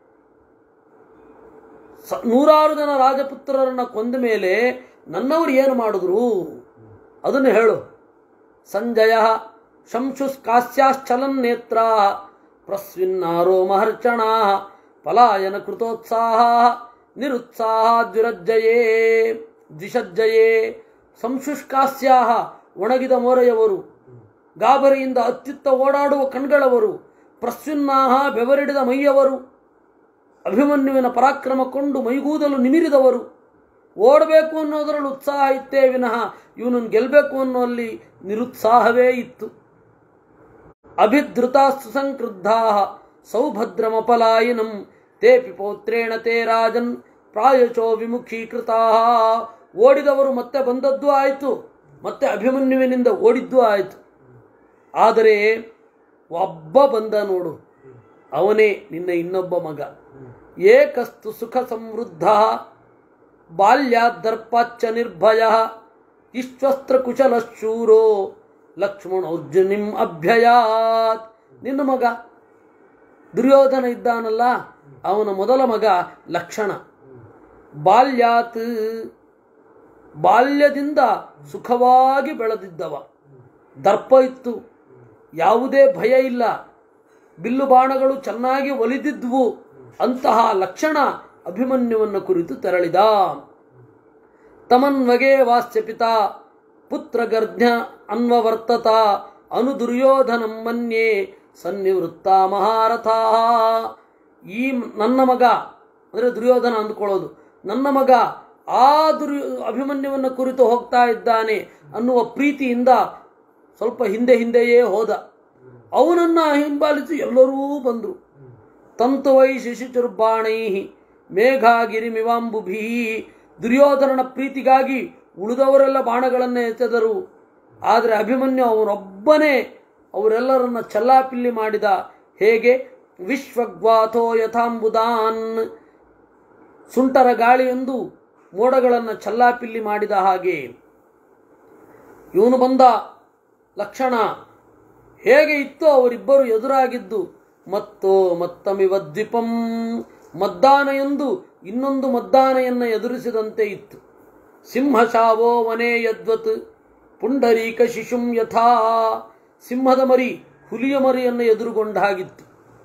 ಸ- ನೂರಾರು ಜನ ರಾಜಪುತ್ರರನ್ನ ಕೊಂದ ಮೇಲೆ ನನ್ನವರು ಏನು ಮಾಡಿದ್ರು ಅದನ್ನು ಹೇಳು ಸಂಜಯ ಶಂಶುಸ್ಕಾಸ್ಯಾಶ್ಚಲನ್ ನೇತ್ರ ಪ್ರಸ್ವಿನ್ನಾರೋ ಮಹರ್ಷಣಾ ಪಲಾಯನ ಕೃತೋತ್ಸಾಹ ನಿರುತ್ಸಾಹ ದ್ವಿರಜ್ಜಯೇ ದ್ವಿಷಜ್ಜಯೇ ಸಂಶುಷ್ಕಾಸ್ಯಾಹ ಒಣಗಿದ ಮೋರೆಯವರು ಗಾಬರಿಯಿಂದ ಅತ್ಯುತ್ತ ಓಡಾಡುವ ಕಣ್ಗಳವರು ಪ್ರಸ್ವಿನ್ನಾಹ ಬೆವರಿಡಿದ ಮೈಯವರು ಅಭಿಮನ್ಯುವಿನ ಪರಾಕ್ರಮ ಕೊಂಡು ಮೈಗೂದಲು ನಿಮಿರಿದವರು ಓಡಬೇಕು ಅನ್ನೋದರಲ್ಲಿ ಉತ್ಸಾಹ ಇತ್ತೇ ವಿನಃ ಇವನನ್ನು ಗೆಲ್ಲಬೇಕು ಅನ್ನೋಲ್ಲಿ ನಿರುತ್ಸಾಹವೇ ಇತ್ತು ಅಭಿಧೃತಾ ಸುಸಂಕ್ರುದ್ಧಾ ಸೌಭದ್ರಮಪಲಾಯಿನಂ ತೇಪಿ ಪೌತ್ರೇಣ ತೇ ರಾಜನ್ ಪ್ರಾಯಶೋ ವಿಮುಖೀಕೃತಾ ಓಡಿದವರು ಮತ್ತೆ ಬಂದದ್ದು ಆಯಿತು ಮತ್ತೆ ಅಭಿಮನ್ಯುವಿನಿಂದ ಓಡಿದ್ದು ಆಯಿತು ಆದರೆ ಒಬ್ಬ ಬಂದ ನೋಡು ಅವನೇ ನಿನ್ನ ಇನ್ನೊಬ್ಬ ಮಗ ಏಕಸ್ತು ಸುಖ ಸಮೃದ್ಧ ಬಾಲ್ಯಾದರ್ಪಾಚ್ಚ ನಿರ್ಭಯ ಇಶ್ವಸ್ತ್ರ ಕುಶಲ ಶೂರೋ ಲಕ್ಷ್ಮಣೋರ್ಜುನಿಂ ಅಭ್ಯಯಾತ್ ನಿನ್ನ ಮಗ ದುರ್ಯೋಧನ ಇದ್ದಾನಲ್ಲ ಅವನ ಮೊದಲ ಮಗ ಲಕ್ಷಣ ಬಾಲ್ಯಾತ್ ಬಾಲ್ಯದಿಂದ ಸುಖವಾಗಿ ಬೆಳೆದಿದ್ದವ ದರ್ಪ ಇತ್ತು ಯಾವುದೇ ಭಯ ಇಲ್ಲ ಬಿಲ್ಲು ಬಾಣಗಳು ಚೆನ್ನಾಗಿ ಒಲಿದಿದ್ವು ಅಂತಹ ಲಕ್ಷಣ ಅಭಿಮನ್ಯುವನ್ನು ಕುರಿತು ತೆರಳಿದ ತಮನ್ವಗೆ ವಾಸ್ಯ ಪಿತಾ ಪುತ್ರ ಗರ್ಧ್ಯ ಅನ್ವವರ್ತತ ಅನು ದುರ್ಯೋಧನಂ ಮನ್ಯೆ ಸನ್ನಿವೃತ್ತ ಮಹಾರಥ ಈ ನನ್ನ ಮಗ ಅಂದರೆ ದುರ್ಯೋಧನ ಅಂದ್ಕೊಳ್ಳೋದು ನನ್ನ ಮಗ ಆ ದುರ್ಯೋ ಅಭಿಮನ್ಯುವನ್ನು ಕುರಿತು ಹೋಗ್ತಾ ಇದ್ದಾನೆ ಅನ್ನುವ ಪ್ರೀತಿಯಿಂದ ಸ್ವಲ್ಪ ಹಿಂದೆ ಹಿಂದೆಯೇ ಹೋದ ಅವನನ್ನ ಹಿಂಬಾಲಿಸಿ ಎಲ್ಲರೂ ಬಂದರು ತಂತುವೈ ಶಿಶುಚುರ್ಬಾಣೈ ಮೇಘಾಗಿರಿಮಿವಾಂಬುಭಿ ದುರ್ಯೋಧನನ ಪ್ರೀತಿಗಾಗಿ ಉಳಿದವರೆಲ್ಲ ಬಾಣಗಳನ್ನು ಎಸೆದರು ಆದರೆ ಅಭಿಮನ್ಯು ಅವನೊಬ್ಬನೇ ಅವರೆಲ್ಲರನ್ನ ಚಲ್ಲಾಪಿಲ್ಲಿ ಮಾಡಿದ ಹೇಗೆ ವಿಶ್ವಗ್ವಾಥೋ ಯಥಾಂಬುದಾನ್ ಸುಂಟರ ಗಾಳಿಯೊಂದು ಮೋಡಗಳನ್ನು ಚಲ್ಲಾಪಿಲ್ಲಿ ಮಾಡಿದ ಹಾಗೆ ಇವನು ಬಂದ ಲಕ್ಷಣ ಹೇಗೆ ಇತ್ತು ಅವರಿಬ್ಬರು ಎದುರಾಗಿದ್ದು ಮತ್ತೋ ಮತ್ತಮಿವ ದ್ವಿಪಂ ಮದ್ದಾನೆಯೊಂದು ಇನ್ನೊಂದು ಮದ್ದಾನೆಯನ್ನು ಎದುರಿಸಿದಂತೆ ಇತ್ತು ಸಿಂಹಶಾವೋ ವನೇ ಯದ್ವತ್ ಪುಂಡರೀಕ ಶಿಶುಂ ಯಥಾ ಸಿಂಹದ ಮರಿ ಹುಲಿಯ ಮರಿಯನ್ನು ಎದುರುಗೊಂಡ ಹಾಗಿತ್ತು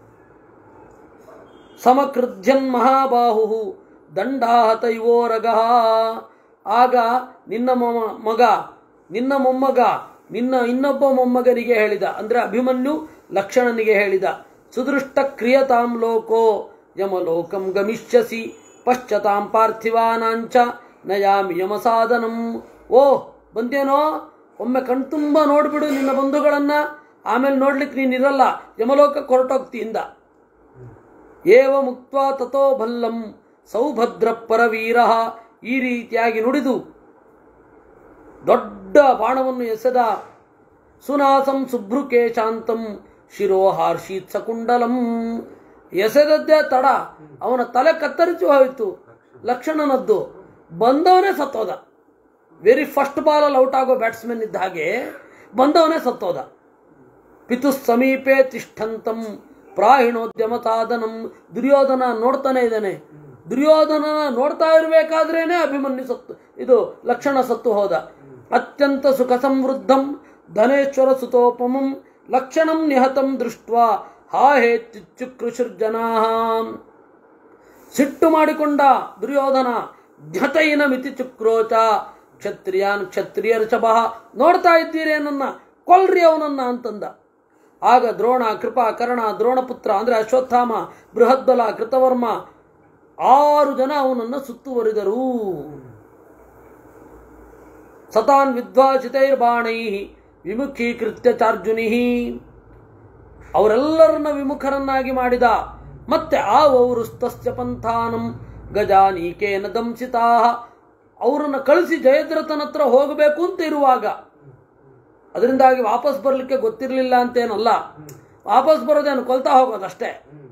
ಸಮಕೃಧ್ಯನ್ ಮಹಾಬಾಹು ದಂಡಾಹತೈವೋರಗ ಆಗ ನಿನ್ನ ಮೊಮ- ಮಗ ನಿನ್ನ ಮೊಮ್ಮಗ ನಿನ್ನ ಇನ್ನೊಬ್ಬ ಮೊಮ್ಮಗನಿಗೆ ಹೇಳಿದ ಅಂದ್ರೆ ಅಭಿಮನ್ಯು ಲಕ್ಷಣನಿಗೆ ಹೇಳಿದ ಸುದೃಷ್ಟ ಕ್ರಿಯತಾಂ ಲೋಕೋ ಯಮಲೋಕಂ ಗಮಿಷ್ಯಸಿ ಪಶ್ಚತಾಂ ಪಾರ್ಥಿವಾನಾಂಚ ನಯಾಮಿ ಯಮಸಾಧನಂ ಓ ಬಂದೇನೋ ಒಮ್ಮೆ ಕಣ್ತುಂಬ ನೋಡ್ಬಿಡು ನಿನ್ನ ಬಂಧುಗಳನ್ನ ಆಮೇಲೆ ನೋಡ್ಲಿಕ್ಕೆ ನೀನಿರಲ್ಲ ಯಮಲೋಕಕ್ಕೆ ಹೊರಟೋಗ್ತಿಯಿಂದ ಏವ ಮುಕ್ತ ತಥೋ ಭಲ್ಲಂ ಸೌಭದ್ರ ಪರವೀರ ಈ ರೀತಿಯಾಗಿ ನುಡಿದು ದೊಡ್ಡ ಬಾಣವನ್ನು ಎಸೆದ ಸುನಾಸಂ ಸುಭ್ರುಕೆ ಶಾಂತಂ ಶಿರೋಹಾರ್ಷೀತ್ ಸಕುಂಡಲಂ ಎಸೆದದ್ದೇ ತಡ ಅವನ ತಲೆ ಕತ್ತರಿಸಿ ಹೋಯಿತು ಲಕ್ಷಣನದ್ದು ಬಂದವನೇ ಸತ್ತೋದ ವೆರಿ ಫಸ್ಟ್ ಬಾಲಲ್ಲಿ ಔಟ್ ಆಗೋ ಬ್ಯಾಟ್ಸ್ಮನ್ ಇದ್ದ ಹಾಗೆ ಬಂದವನೇ ಸತ್ತೋದ ಪಿತು ಸಮೀಪೆ ತಿಷ್ಠಂತಂ ಪ್ರಾಹಿಣೋದ್ಯಮ ಸಾಧನಂ ದುರ್ಯೋಧನ ನೋಡ್ತಾನೆ ಇದ್ದಾನೆ ದುರ್ಯೋಧನನ ನೋಡ್ತಾ ಇರಬೇಕಾದ್ರೇನೆ ಅಭಿಮನ್ಯು ಸತ್ತು ಇದು ಲಕ್ಷಣ ಸತ್ತು ಹೋದ ಅತ್ಯಂತ ಸುಖ ಸಮೃದ್ಧಂ ಧನೇಶ್ವರ ಸುತೋಪಮಂ ಲಕ್ಷಣಂ ನಿಹತಂ ದೃಷ್ಟ ಹಾಹೇತ್ಯುಕೃಷುರ್ಜನಾ ಸಿಟ್ಟು ಮಾಡಿಕೊಂಡ ದುರ್ಯೋಧನ ಧ್ಯತೈನ ಮಿತಿ ಚುಕ್ರೋಚ ಕ್ಷತ್ರಿಯಾನ್ ಕ್ಷತ್ರಿಯರ ಚಬಹ ನೋಡ್ತಾ ಇದ್ದೀರಿ ನನ್ನ ಕೊಲ್ರಿ ಅವನನ್ನ ಅಂತಂದ ಆಗ ದ್ರೋಣ ಕೃಪಾ ಕರ್ಣ ದ್ರೋಣಪುತ್ರ ಅಂದ್ರೆ ಅಶ್ವತ್ಥಾಮ ಬೃಹದ್ಬಲ ಕೃತವರ್ಮ ಆರು ಜನ ಅವನನ್ನು ಸುತ್ತುವರಿದರು ಸತಾನ್ ವಿದ್ವಾಚಿತೈರ್ಬಾಣೈ ವಿಮುಖೀಕೃತ್ಯ ಚಾರ್ಜುನಿ ಅವರೆಲ್ಲರನ್ನ ವಿಮುಖರನ್ನಾಗಿ ಮಾಡಿದ ಮತ್ತೆ ಆ ಸ್ತಸ್ಯ ಪಂಥಾನಂ ಗಜಾನೀಕೇನ ದಂಸಿತಾ ಅವರನ್ನು ಕಳಿಸಿ ಜಯದ್ರಥನ ಹತ್ರ ಹೋಗಬೇಕು ಅಂತ ಇರುವಾಗ ಅದರಿಂದಾಗಿ ವಾಪಸ್ ಬರಲಿಕ್ಕೆ ಗೊತ್ತಿರಲಿಲ್ಲ ಅಂತೇನಲ್ಲ ವಾಪಸ್ ಬರೋದೇನು ಕೊಲ್ತಾ ಹೋಗೋದಷ್ಟೇ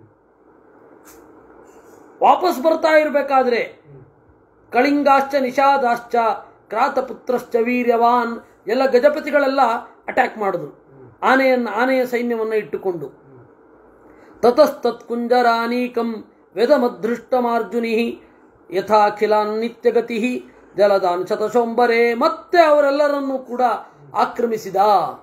ವಾಪಸ್ ಬರ್ತಾ ಇರಬೇಕಾದ್ರೆ ಕಳಿಂಗಾಶ್ಚ ನಿಷಾದಾಶ್ಚ ಕ್ರಾತಪುತ್ರಶ್ಚ ವೀರ್ಯವಾನ್ ಎಲ್ಲ ಗಜಪತಿಗಳೆಲ್ಲ ಅಟ್ಯಾಕ್ ಮಾಡಿದ್ರು ಆನೆಯನ್ನ ಆನೆಯ ಸೈನ್ಯವನ್ನು ಇಟ್ಟುಕೊಂಡು ತತಸ್ತತ್ಕುಂಜರಾನೀಕಂ ವೆದಮದೃಷ್ಟಮಾರ್ಜುನಿ ಯಥಾಖಿಲಾನ್ ನಿತ್ಯಗತಿ ಜಲದಾನ್ ಶತಶೋಂಬರೆ ಮತ್ತೆ ಅವರೆಲ್ಲರನ್ನೂ ಕೂಡ ಆಕ್ರಮಿಸಿದ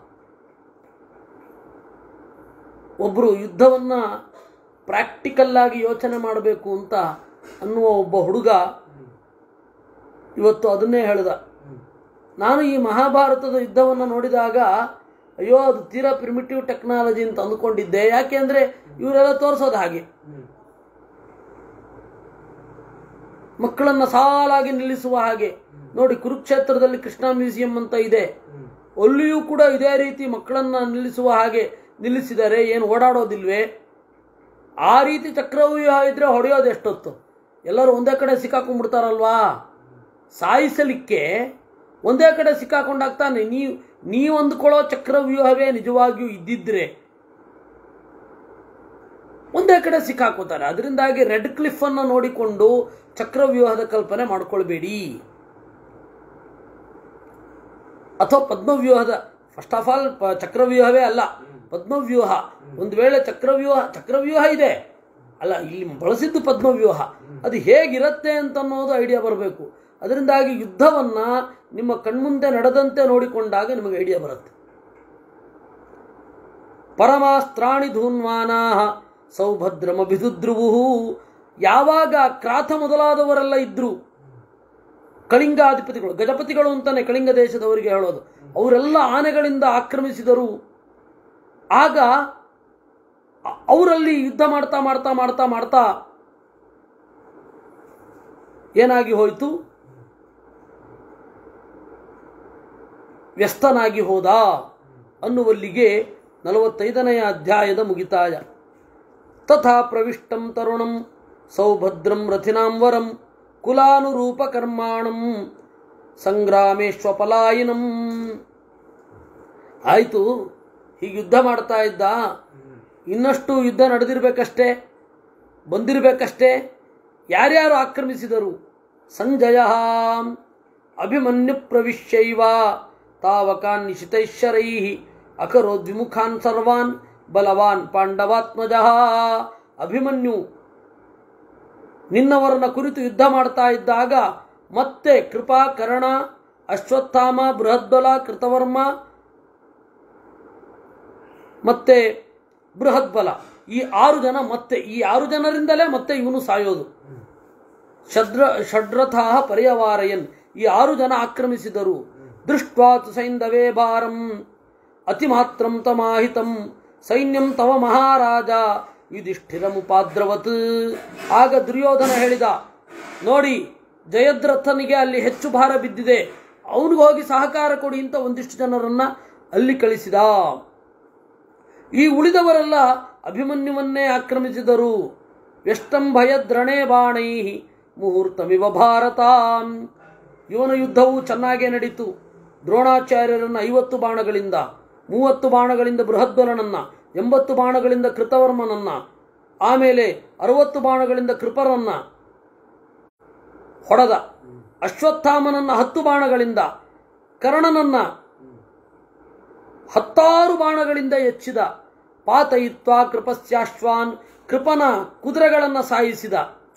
ಒಬ್ಬರು ಯುದ್ಧವನ್ನ ಪ್ರಾಕ್ಟಿಕಲ್ ಆಗಿ ಯೋಚನೆ ಮಾಡಬೇಕು ಅಂತ ಅನ್ನುವ ಒಬ್ಬ ಹುಡುಗ ಇವತ್ತು ಅದನ್ನೇ ಹೇಳಿದ ನಾನು ಈ ಮಹಾಭಾರತದ ಯುದ್ಧವನ್ನು ನೋಡಿದಾಗ ಅಯ್ಯೋ ಅದು ತೀರಾ ಪ್ರಿಮಿಟಿವ್ ಟೆಕ್ನಾಲಜಿ ಅಂತ ಅಂದ್ಕೊಂಡಿದ್ದೆ ಯಾಕೆ ಅಂದ್ರೆ ಇವರೆಲ್ಲ ತೋರಿಸೋದು ಹಾಗೆ ಮಕ್ಕಳನ್ನ ಸಾಲಾಗಿ ನಿಲ್ಲಿಸುವ ಹಾಗೆ ನೋಡಿ ಕುರುಕ್ಷೇತ್ರದಲ್ಲಿ ಕೃಷ್ಣ ಮ್ಯೂಸಿಯಂ ಅಂತ ಇದೆ ಅಲ್ಲಿಯೂ ಕೂಡ ಇದೇ ರೀತಿ ಮಕ್ಕಳನ್ನ ನಿಲ್ಲಿಸುವ ಹಾಗೆ ನಿಲ್ಲಿಸಿದ್ದಾರೆ ಏನು ಓಡಾಡೋದಿಲ್ವೇ ಆ ರೀತಿ ಚಕ್ರವ್ಯೂಹ ಇದ್ರೆ ಹೊಡೆಯೋದು ಎಷ್ಟೊತ್ತು ಎಲ್ಲರೂ ಒಂದೇ ಕಡೆ ಸಿಕ್ಕಾಕೊಂಡ್ಬಿಡ್ತಾರಲ್ವಾ ಸಾಯಿಸಲಿಕ್ಕೆ ಒಂದೇ ಕಡೆ ಸಿಕ್ಕಾಕೊಂಡಾಗ್ತಾನೆ ನೀವು ನೀವು ಅಂದುಕೊಳ್ಳೋ ಚಕ್ರವ್ಯೂಹವೇ ನಿಜವಾಗಿಯೂ ಇದ್ದಿದ್ರೆ ಒಂದೇ ಕಡೆ ಸಿಕ್ಕಾಕೋತಾರೆ ಅದರಿಂದಾಗಿ ರೆಡ್ ಕ್ಲಿಫ್ ಅನ್ನು ನೋಡಿಕೊಂಡು ಚಕ್ರವ್ಯೂಹದ ಕಲ್ಪನೆ ಮಾಡ್ಕೊಳ್ಬೇಡಿ ಅಥವಾ ಪದ್ಮವ್ಯೂಹದ ಫಸ್ಟ್ ಆಫ್ ಆಲ್ ಚಕ್ರವ್ಯೂಹವೇ ಅಲ್ಲ ಪದ್ಮವ್ಯೂಹ ಒಂದು ವೇಳೆ ಚಕ್ರವ್ಯೂಹ ಚಕ್ರವ್ಯೂಹ ಇದೆ ಅಲ್ಲ ಇಲ್ಲಿ ಬಳಸಿದ್ದು ಪದ್ಮವ್ಯೂಹ ಅದು ಹೇಗಿರುತ್ತೆ ಅಂತ ಅನ್ನೋದು ಐಡಿಯಾ ಬರಬೇಕು ಅದರಿಂದಾಗಿ ಯುದ್ಧವನ್ನ ನಿಮ್ಮ ಕಣ್ಮುಂದೆ ನಡೆದಂತೆ ನೋಡಿಕೊಂಡಾಗ ನಿಮಗೆ ಐಡಿಯಾ ಬರುತ್ತೆ ಪರಮಾಸ್ತ್ರಾಣಿ ಧೂನ್ವಾನಾ ಸೌಭದ್ರಮಭಿದುದ್ರುವು ಯಾವಾಗ ಕ್ರಾಥ ಮೊದಲಾದವರೆಲ್ಲ ಇದ್ರು ಕಳಿಂಗಾಧಿಪತಿಗಳು ಗಜಪತಿಗಳು ಅಂತಾನೆ ಕಳಿಂಗ ದೇಶದವರಿಗೆ ಹೇಳೋದು ಅವರೆಲ್ಲ ಆನೆಗಳಿಂದ ಆಕ್ರಮಿಸಿದರು ಆಗ ಅ- ಅವರಲ್ಲಿ ಯುದ್ಧ ಮಾಡ್ತಾ ಮಾಡ್ತಾ ಮಾಡ್ತಾ ಮಾಡ್ತಾ ಏನಾಗಿ ಹೋಯಿತು ವ್ಯಸ್ತನಾಗಿ ಹೋದ ಅನ್ನುವಲ್ಲಿಗೆ ನಲವತ್ತೈದನೆಯ ಅಧ್ಯಾಯದ ಮುಗಿತಾಯ ತಥಾ ಪ್ರವಿಷ್ಟಂ ತರುಣಂ ಸೌಭದ್ರಂ ರಥಿನಾಂವರಂ ಕುಲಾನುರೂಪ ಕರ್ಮಾಣಂ ಸಂಗ್ರಾಮೇಶ್ವಪಲಾಯಿನಂ ಆಯಿತು ಹೀಗೆ ಯುದ್ಧ ಮಾಡ್ತಾ ಇದ್ದ ಇನ್ನಷ್ಟು ಯುದ್ಧ ನಡೆದಿರ್ಬೇಕಷ್ಟೇ ಬಂದಿರಬೇಕಷ್ಟೇ ಯಾರ್ಯಾರು ಆಕ್ರಮಿಸಿದರು ಸಂಜಯ ಅಭಿಮನ್ಯು ಪ್ರವಿಶ್ಯೈವ ತಾವಕಾನ್ ನಿಶಿತೈಶ್ವರೈ ಅಕರೋದ್ವಿಮುಖಾನ್ ಸರ್ವಾನ್ ಬಲವಾನ್ ಪಾಂಡವಾತ್ಮಜ ಅಭಿಮನ್ಯು ನಿನ್ನವರನ್ನ ಕುರಿತು ಯುದ್ಧ ಮಾಡ್ತಾ ಇದ್ದಾಗ ಮತ್ತೆ ಕೃಪಾ ಕರ್ಣ ಅಶ್ವತ್ಥಾಮ ಬೃಹದ್ಬಲ ಕೃತವರ್ಮ ಮತ್ತೆ ಬೃಹದ್ಬಲ ಈ ಆರು ಜನ ಮತ್ತೆ ಈ ಆರು ಜನರಿಂದಲೇ ಮತ್ತೆ ಇವನು ಸಾಯೋದು ಷಡ್ರ ಷಡ್ರಥಾ ಪರ್ಯವಾರಯನ್ ಈ ಆರು ಜನ ಆಕ್ರಮಿಸಿದರು ದೃಷ್ಟ್ವಾತು ಸೈಂಧವೇ ಭಾರಂ ಅತಿಮಾತ್ರಂ ತಮಾಹಿತಂ ಸೈನ್ಯಂ ತವ ಮಹಾರಾಜ ಯುಧಿಷ್ಠಿರಮುಪಾದ್ರವತ್ ಆಗ ದುರ್ಯೋಧನ ಹೇಳಿದ ನೋಡಿ ಜಯದ್ರಥನಿಗೆ ಅಲ್ಲಿ ಹೆಚ್ಚು ಭಾರ ಬಿದ್ದಿದೆ ಅವನಿಗೆ ಹೋಗಿ ಸಹಕಾರ ಕೊಡಿ ಅಂತ ಒಂದಿಷ್ಟು ಜನರನ್ನ ಅಲ್ಲಿ ಕಳಿಸಿದ ಈ ಉಳಿದವರೆಲ್ಲ ಅಭಿಮನ್ಯುವನ್ನೇ ಆಕ್ರಮಿಸಿದರು ವ್ಯಷ್ಟಂ ಭಯದ್ರಣೇ ಬಾಣೈ ಮುಹೂರ್ತಮಿವ ಭಾರತ ಇವನ ಯುದ್ಧವು ಚೆನ್ನಾಗೇ ನಡೀತು ದ್ರೋಣಾಚಾರ್ಯರನ್ನ ಐವತ್ತು ಬಾಣಗಳಿಂದ ಮೂವತ್ತು ಬಾಣಗಳಿಂದ ಬೃಹದ್ಬಲನನ್ನ ಎಂಬತ್ತು ಬಾಣಗಳಿಂದ ಕೃತವರ್ಮನನ್ನ ಆಮೇಲೆ ಅರವತ್ತು ಬಾಣಗಳಿಂದ ಕೃಪರನ್ನ ಹೊಡೆದ ಅಶ್ವತ್ಥಾಮನನ್ನ ಹತ್ತು ಬಾಣಗಳಿಂದ ಕರ್ಣನನ್ನ ಹತ್ತಾರು ಬಾಣಗಳಿಂದ ಎಚ್ಚಿದ ಪಾತಯಿತ್ವ ಕೃಪಸ್ಯಾಶ್ವಾನ್ ಕೃಪನ ಕುದುರೆಗಳನ್ನು ಸಾಯಿಸಿದ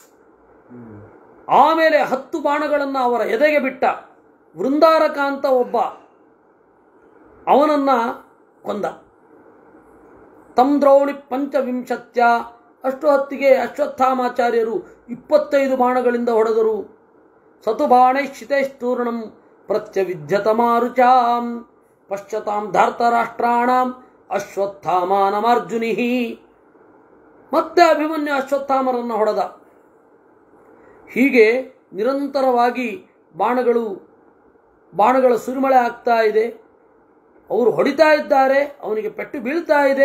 ಆಮೇಲೆ ಹತ್ತು ಬಾಣಗಳನ್ನು ಅವರ ಎದೆಗೆ ಬಿಟ್ಟ ವೃಂದಾರಕ ಅಂತ ಒಬ್ಬ ಅವನನ್ನ ಕೊಂದ ತಂ ದ್ರೋಣಿ ಪಂಚವಿಂಶತ್ಯ ಅಷ್ಟು ಹೊತ್ತಿಗೆ ಅಶ್ವತ್ಥಾಮಾಚಾರ್ಯರು ಇಪ್ಪತ್ತೈದು ಬಾಣಗಳಿಂದ ಹೊಡೆದರು ಸತುಬಾಣೈ ಶಿತೈಸ್ತೂರ್ಣಂ ಪ್ರತ್ಯವಿದ್ಯತ ಮಾರುಚಾಂ ಪಶ್ಚತಾಂ ಧಾರ್ತರಾಷ್ಟ್ರಾಣಾಂ ಅಶ್ವತ್ಥಾಮಾನಮಾರ್ಜುನಿ ಮತ್ತೆ ಅಭಿಮನ್ಯು ಅಶ್ವತ್ಥಾಮರನ್ನು ಹೊಡೆದ ಹೀಗೆ ನಿರಂತರವಾಗಿ ಬಾಣಗಳು ಬಾಣಗಳ ಸುರಿಮಳೆ ಆಗ್ತಾ ಇದೆ ಅವರು ಹೊಡಿತಾ ಇದ್ದಾರೆ ಅವನಿಗೆ ಪೆಟ್ಟು ಬೀಳ್ತಾ ಇದೆ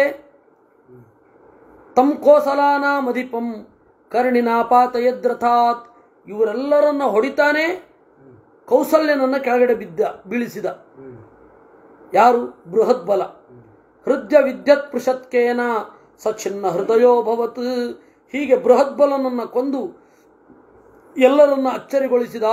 ತಂ ಕೋಸಲಾನ ಮದಿಪಂ ಕರ್ಣಿನಾಪಾತ ಯದ್ರಥಾತ್ ಇವರೆಲ್ಲರನ್ನ ಹೊಡಿತಾನೆ ಕೌಸಲ್ಯನನ್ನ ಕೆಳಗಡೆ ಬಿದ್ದ ಬೀಳಿಸಿದ ಯಾರು ಬೃಹದ್ಬಲ ಹೃದಯ ವಿದ್ಯತ್ ಪೃಷತ್ಕೇನ ಸಚಿನ್ನ ಹೃದಯೋ ಭವತ್ ಹೀಗೆ ಬೃಹದ್ಬಲನನ್ನ ಕೊಂದು ಎಲ್ಲರನ್ನ ಅಚ್ಚರಿಗೊಳಿಸಿದ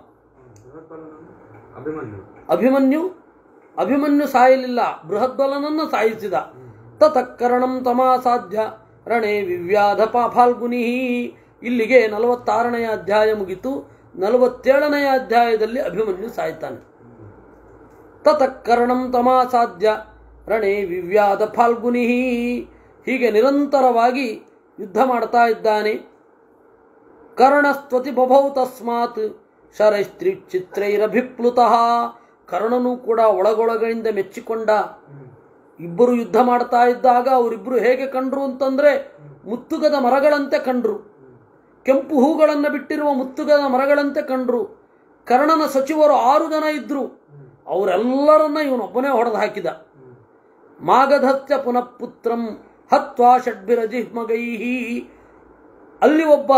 ಅಭಿಮನ್ಯು ಅಭಿಮನ್ಯು ಅಭಿಮನ್ಯು ಸಾಯಲಿಲ್ಲ ಬೃಹದ್ಬಲನನ್ನು ಸಾಯಿಸಿದ ತತಃಕರಣಂ ತಮಾಸಾಧ್ಯ ರಣೇ ವಿವ್ಯಾಧ ಫಾಲ್ಗುನಿ ಇಲ್ಲಿಗೆ ನಲವತ್ತಾರನೆಯ ಅಧ್ಯಾಯ ಮುಗಿತು ನಲವತ್ತೇಳನೆಯ ಅಧ್ಯಾಯದಲ್ಲಿ ಅಭಿಮನ್ಯು ಸಾಯ್ತಾನೆ ತತಃಕರಣಂ ತಮಾಸಾಧ್ಯ ರಣೇ ವಿವ್ಯಾಧ ಫಾಲ್ಗುನಿ ಹೀಗೆ ನಿರಂತರವಾಗಿ ಯುದ್ಧ ಮಾಡ್ತಾ ಇದ್ದಾನೆ ಕರ್ಣಸ್ತ್ವತಿ ಬಭೌ ತಸ್ಮಾತ್ ಶರೈಸ್ತ್ರಿ ಚಿತ್ರೈರಭಿಪ್ಲುತಃ ಕರ್ಣನು ಕೂಡ ಒಳಗೊಳಗಳಿಂದ ಮೆಚ್ಚಿಕೊಂಡ ಇಬ್ಬರು ಯುದ್ಧ ಮಾಡ್ತಾ ಇದ್ದಾಗ ಅವರಿಬ್ಬರು ಹೇಗೆ ಕಂಡ್ರು ಅಂತಂದ್ರೆ ಮುತ್ತುಗದ ಮರಗಳಂತೆ ಕಂಡ್ರು ಕೆಂಪು ಹೂಗಳನ್ನು ಬಿಟ್ಟಿರುವ ಮುತ್ತುಗದ ಮರಗಳಂತೆ ಕಂಡ್ರು ಕರ್ಣನ ಸಚಿವರು ಆರು ಜನ ಇದ್ರು ಅವರೆಲ್ಲರನ್ನ ಇವನೊಬ್ಬನೇ ಹೊಡೆದು ಹಾಕಿದ ಮಾಗಧತ್ಯ ಪುನಃ ಪುತ್ರಂ ಹತ್ವಾ ಷಡ್ಭಿರಜಿಹ್ಮಗೈ ಅಲ್ಲಿ ಒಬ್ಬ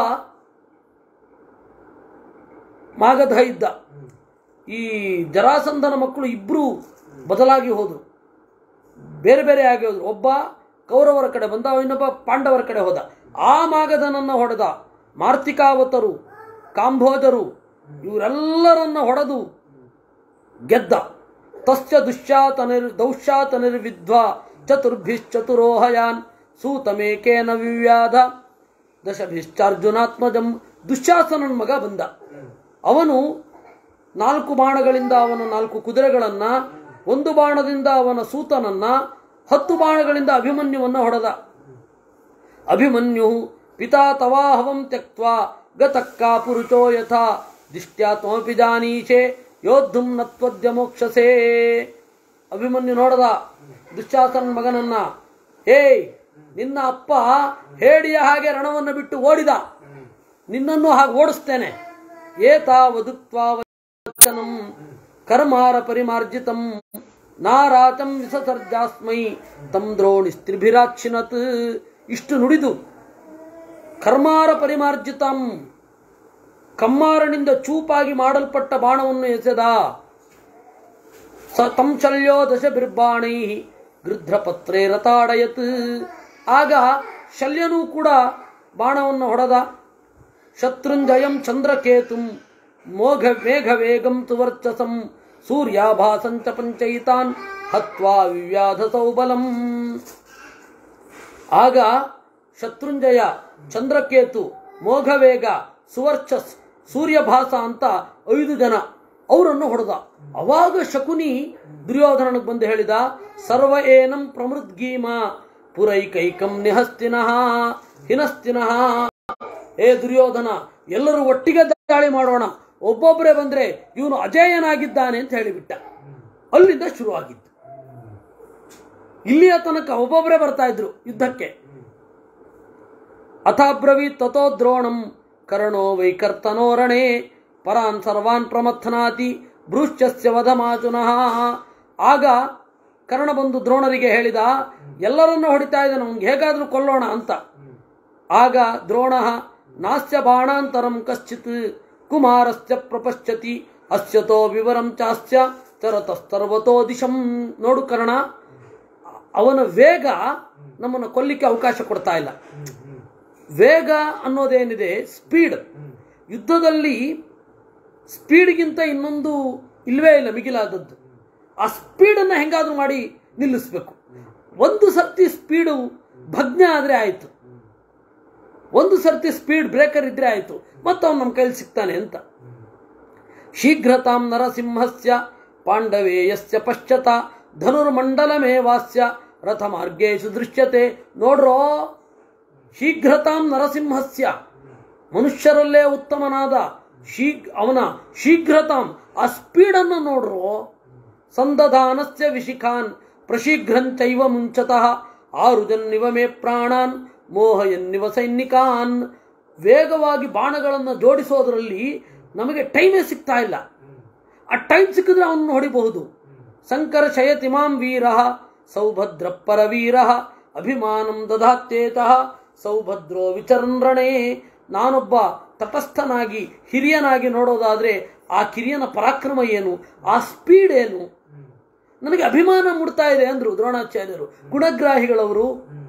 ಮಾಗಧ ಇದ್ದ ಈ ಜರಾಸಂಧನ ಮಕ್ಕಳು ಇಬ್ಬರು ಬದಲಾಗಿ ಹೋದರು ಬೇರೆ ಬೇರೆ ಆಗಿ ಹೋದ್ರು ಒಬ್ಬ ಕೌರವರ ಕಡೆ ಬಂದ ಇನ್ನೊಬ್ಬ ಪಾಂಡವರ ಕಡೆ ಹೋದ ಆ ಮಾಗಧನನ್ನ ಹೊಡೆದ ಮಾರ್ತಿಕಾವತರು ಕಾಂಬೋಜರು ಇವರೆಲ್ಲರನ್ನ ಹೊಡೆದು ಗೆದ್ದ ತಸ್ಯ ದುಶ್ಯಾತನಿರ್ ದೌಶ್ಯಾತನಿರ್ವಿದ್ವ ಚತುರ್ಭಿಶ್ಚತುರೋಹಯಾನ್ ಸೂತಮೇಕೇನ ವಿವ್ಯಾಧ ದಶಭಿಶ್ಚಾರ್ಜುನಾತ್ಮಜಂ ದುಶ್ಯಾಸನನ ಮಗ ಬಂದ ಅವನು ನಾಲ್ಕು ಬಾಣಗಳಿಂದ ಅವನ ನಾಲ್ಕು ಕುದುರೆಗಳನ್ನ ಒಂದು ಬಾಣದಿಂದ ಅವನ ಸೂತನನ್ನ ಹತ್ತು ಬಾಣಗಳಿಂದ ಅಭಿಮನ್ಯುವನ್ನ ಹೊಡೆದ ಅಭಿಮನ್ಯು ಪಿತಾ ತವಾಹವಂ ತ್ಯಕ್ವ ಗತಕ್ಕಾ ಪುರುಚೋ ಯಥಾ ದಿಷ್ಟ್ಯಾ ತ್ವಮಪಿ ಜಾನೀಶೆ ಯೋದ್ಧುಂ ನತ್ವದ್ಯ ಮೋಕ್ಷಸೇ ಅಭಿಮನ್ಯು ನೋಡದ ದುಶ್ಯಾಸನ ಮಗನನ್ನ ಏಯ್ ನಿನ್ನ ಅಪ್ಪ ಹೇಡಿಯ ಹಾಗೆ ರಣವನ್ನು ಬಿಟ್ಟು ಓಡಿದ ನಿನ್ನನ್ನು ಹಾಗೆ ಓಡಿಸ್ತೇನೆ ಏತಾವದುಕ್ವಾ ವಚನಂ ಕರ್ಮಾರ ಪರಿಮಾರ್ಜಿತಂ ನಾರಾಚಂ ವಿಸಸರ್ಜಾಸ್ಮೈ ತಂ ದ್ರೋಣಿಸ್ತ್ರಿಭಿರಾಕ್ಷಿನತ್ ಇಷ್ಟು ನುಡಿದು ಕರ್ಮಾರ ಪರಿಮಾರ್ಜಿತಂ ಕಮ್ಮಾರನಿಂದ ಚೂಪಾಗಿ ಮಾಡಲ್ಪಟ್ಟ ಬಾಣವನ್ನು ಎಸೆದ ಸ ತಂ ಶಲ್ಯೋ ದಶ ಬಿರ್ಬಾಣೈ ಗೃಧ್ರಪತ್ರೇ ರತಾಡಯತ್ ಆಗ ಶಲ್ಯನೂ ಕೂಡ ಬಾಣವನ್ನು ಹೊಡೆದ ಶತ್ರುಂಜಯಂ ಚಂದ್ರಕೇತುಂ ಮೋಘ ಮೇಘವೇಗಂ ತುವರ್ಚಸಂ ಸೂರ್ಯಾಭಾಸಂಚ ಪಂಚಯಿತಾನ್ ಹತ್ವಾ ವಿವ್ಯಾಧ ಸೌಬಲಂ ಆಗ ಶತ್ರುಂಜಯ ಚಂದ್ರಕೇತು ಮೋಘವೇಗ ಸುವರ್ಚಸ್ ಸೂರ್ಯಭಾಸ ಅಂತ ಐದು ಜನ ಅವರನ್ನು ಹೊಡೆದ ಅವಾಗ ಶಕುನಿ ದುರ್ಯೋಧನನಿಗೆ ಬಂದು ಹೇಳಿದ ಸರ್ವ ಏನಂ ಪ್ರಮೃದ್ಗೀಮ ಪುರೈಕೈಕಂ ನಿಹಸ್ತಿನಃ ಹಿನಸ್ತಿನಃ ಏ ದುರ್ಯೋಧನ ಎಲ್ಲರೂ ಒಟ್ಟಿಗೆ ದಾಳಿ ಮಾಡೋಣ ಒಬ್ಬೊಬ್ಬರೇ ಬಂದ್ರೆ ಇವನು ಅಜೇಯನಾಗಿದ್ದಾನೆ ಅಂತ ಹೇಳಿಬಿಟ್ಟ ಅಲ್ಲಿಂದ ಶುರುವಾಗಿತ್ತು ಇಲ್ಲಿಯ ತನಕ ಒಬ್ಬೊಬ್ಬರೇ ಬರ್ತಾ ಇದ್ರು ಯುದ್ಧಕ್ಕೆ ಅಥಾಬ್ರವೀತ್ ತಥೋ ದ್ರೋಣಂ ಕರ್ಣೋ ವೈಕರ್ತನೋರಣೆ ಪರಾನ್ ಸರ್ವಾನ್ ಪ್ರಮಥನಾತಿ ಭೃಶ್ಚಸ್ಯ ವಧಮಾಚುನಃ ಆಗ ಕರ್ಣ ಬಂದು ದ್ರೋಣರಿಗೆ ಹೇಳಿದ ಎಲ್ಲರನ್ನೂ ಹೊಡಿತಾ ಇದ್ದಾನೆ ಅವ್ನಿಗೆ ಹೇಗಾದ್ರೂ ಕೊಲ್ಲೋಣ ಅಂತ ಆಗ ದ್ರೋಣ ನಾಸ್ಯ ಬಾಣಾಂತರಂ ಕಶ್ಚಿತ್ ಕುಮಾರಸ್ಯ ಪ್ರಪಶ್ಯತಿ ಅಸ್ಯತೋ ವಿವರಂ ಚಾಸ್ಯ ಚರತಸ್ತರ್ವತೋ ದಿಶಂ ನೋಡು ಕರ್ಣ ಅವನ ವೇಗ ನಮ್ಮನ್ನು ಕೊಲ್ಲಿಕ್ಕೆ ಅವಕಾಶ ಕೊಡ್ತಾ ಇಲ್ಲ ವೇಗ ಅನ್ನೋದೇನಿದೆ ಸ್ಪೀಡ್ ಯುದ್ಧದಲ್ಲಿ ಸ್ಪೀಡ್ಗಿಂತ ಇನ್ನೊಂದು ಇಲ್ವೇ ಇಲ್ಲ ಮಿಗಿಲಾದದ್ದು ಆ ಸ್ಪೀಡನ್ನು ಹೆಂಗಾದ್ರೂ ಮಾಡಿ ನಿಲ್ಲಿಸ್ಬೇಕು ಒಂದು ಸರ್ತಿ ಸ್ಪೀಡು ಭಗ್ನ ಆದರೆ ಆಯಿತು ಒಂದು ಸರ್ತಿ ಸ್ಪೀಡ್ ಬ್ರೇಕರ್ ಇದ್ರೆ ಆಯಿತು ಮತ್ತೆ ಅವನು ನಮ್ಮ ಕೈಲಿ ಸಿಗ್ತಾನೆ ಅಂತ ಶೀಘ್ರತಾಂ ನರಸಿಂಹಸ್ಯ ಪಾಂಡವೇಯಸ್ಯ ಪಶ್ಚಾತ ಧನುರ್ಮಂಡಲಮೇವಾಸ್ಯ ರಥಮಾರ್ಗೇಶು ದೃಶ್ಯತೆ ನೋಡ್ರೋ ಶೀಘ್ರತಾಂ ನರಸಿಂಹಸ್ಯ ಮನುಷ್ಯರಲ್ಲೇ ಉತ್ತಮನಾದ ಶೀಘ್ ಅವನ ಶೀಘ್ರತಾಂ ಆ ಸ್ಪೀಡನ್ನು ನೋಡ್ರೋ ಸಂದಧಾನಸ್ಯ ವಿಶಿಖಾನ್ ಪ್ರಶೀಘ್ರಂಚೈವ ಮುಂಚತಃ ಆರುಜನ್ನಿವ ಮೇ ಪ್ರಾಣಾನ್ ಮೋಹಯನ್ನಿವ ಸೈನಿಕಾನ್ ವೇಗವಾಗಿ ಬಾಣಗಳನ್ನು ಜೋಡಿಸೋದ್ರಲ್ಲಿ ನಮಗೆ ಟೈಮೇ ಸಿಗ್ತಾ ಇಲ್ಲ ಆ ಟೈಮ್ ಸಿಕ್ಕಿದ್ರೆ ಅವನು ಹೊಡಿಬಹುದು ಶಂಕರ ಶಯತಿಮಾಂ ವೀರ ಸೌಭದ್ರ ಪರವೀರ ಅಭಿಮಾನಂ ದಧಾತ್ಯೇತಃ ಸೌಭದ್ರೋ ವಿಚರಣ್ರಣೇ ನಾನೊಬ್ಬ ತಟಸ್ಥನಾಗಿ ಹಿರಿಯನಾಗಿ ನೋಡೋದಾದ್ರೆ ಆ ಕಿರಿಯನ ಪರಾಕ್ರಮ ಏನು ಆ ಸ್ಪೀಡ್ ಏನು ನನಗೆ ಅಭಿಮಾನ ಮೂಡ್ತಾ ಇದೆ ಅಂದ್ರು ದ್ರೋಣಾಚಾರ್ಯರು ಗುಣಗ್ರಾಹಿಗಳವರು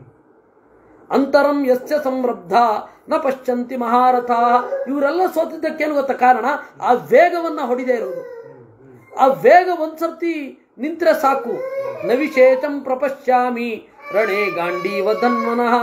ಅಂತರಂ ಯಸ್ಯ ಸಂರಬ್ಧ ನ ಪಶ್ಚಂತಿ ಮಹಾರಥ ಇವರೆಲ್ಲ ಸೋತಿದ್ದಕ್ಕೇನು ಗೊತ್ತಾ ಕಾರಣ ಆ ವೇಗವನ್ನ ಹೊಡಿದೇ ಇರೋದು ಆ ವೇಗ ಒಂದ್ಸರ್ತಿ ನಿಂತ್ರೆ ಸಾಕು ನವಿಶೇಷಂ ಪ್ರಪಶ್ಯಾಮಿ ರಣೇ ಗಾಂಡೀವ ಧನ್ವನಃ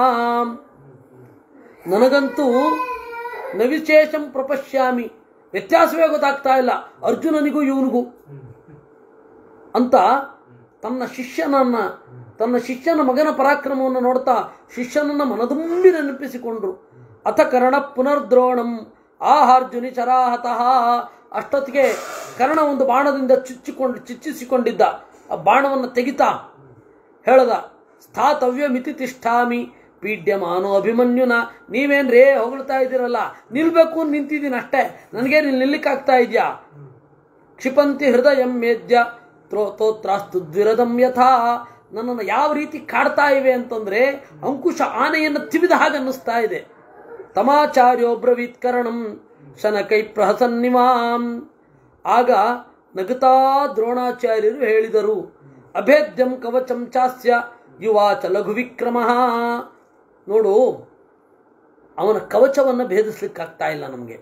ನನಗಂತೂ ನವಿಶೇಷಂ ಪ್ರಪಶ್ಯಾಮಿ ವ್ಯತ್ಯಾಸವೇ ಗೊತ್ತಾಗ್ತಾ ಇಲ್ಲ ಅರ್ಜುನನಿಗೂ ಇವನಿಗೂ ಅಂತ ತನ್ನ ಶಿಷ್ಯನನ್ನ ತನ್ನ ಶಿಷ್ಯನ ಮಗನ ಪರಾಕ್ರಮವನ್ನು ನೋಡ್ತಾ ಶಿಷ್ಯನನ್ನ ಮನದುಂಬಿ ನೆನಪಿಸಿಕೊಂಡ್ರು ಅಥ ಕರ್ಣ ಪುನರ್ದ್ರೋಣಂ ಆಹಾರ್ಜುನಿ ಚರಾಹತಃ ಅಷ್ಟೊತ್ತಿಗೆ ಕರ್ಣ ಒಂದು ಬಾಣದಿಂದ ಚುಚ್ಚಿಕೊಂಡು ಚುಚ್ಚಿಸಿಕೊಂಡಿದ್ದ ಆ ಬಾಣವನ್ನು ತೆಗಿತಾ ಹೇಳದ ಸ್ಥಾತವ್ಯ ಮಿತಿ ತಿಷ್ಠಾಮಿ ಪೀಡ್ಯಮಾನೋ ಅಭಿಮನ್ಯುನ ನೀವೇನ್ರೇ ಹೊಗಳ್ತಾ ಇದ್ದೀರಲ್ಲ ನಿಲ್ಬೇಕು ಅಂತ ನಿಂತಿದ್ದೀನಿ ಅಷ್ಟೇ ನನಗೇನು ಇಲ್ಲಿ ನಿಲ್ಲಿಕ್ಕಾಗ್ತಾ ಇದೆಯಾ ಕ್ಷಿಪಂತಿ ಹೃದಯ ಮೇದ್ಯ ತ್ರೋತೋತ್ರಾಸ್ತು ದ್ವಿರದಂ ಯಥಾ ನನ್ನನ್ನು ಯಾವ ರೀತಿ ಕಾಡ್ತಾ ಇವೆ ಅಂತಂದ್ರೆ ಅಂಕುಶ ಆನೆಯನ್ನು ತಿವಿದ ಹಾಗೆ ಅನ್ನಿಸ್ತಾ ಇದೆ ತಮಾಚಾರ್ಯೋ ಬ್ರವೀತ್ ಕರಣಂ ಶನಕೈ ಪ್ರಹಸನ್ನಿಮಾಂ ಆಗ ನಗುತ್ತಾ ದ್ರೋಣಾಚಾರ್ಯರು ಹೇಳಿದರು ಅಭೇದ್ಯಂ ಕವಚಂ ಚಾಸ್ಯ ಯುವಾಚ ಲಘು ವಿಕ್ರಮ ನೋಡು ಅವನ ಕವಚವನ್ನು ಭೇದಿಸ್ಲಿಕ್ಕಾಗ್ತಾ ಇಲ್ಲ ನಮಗೆ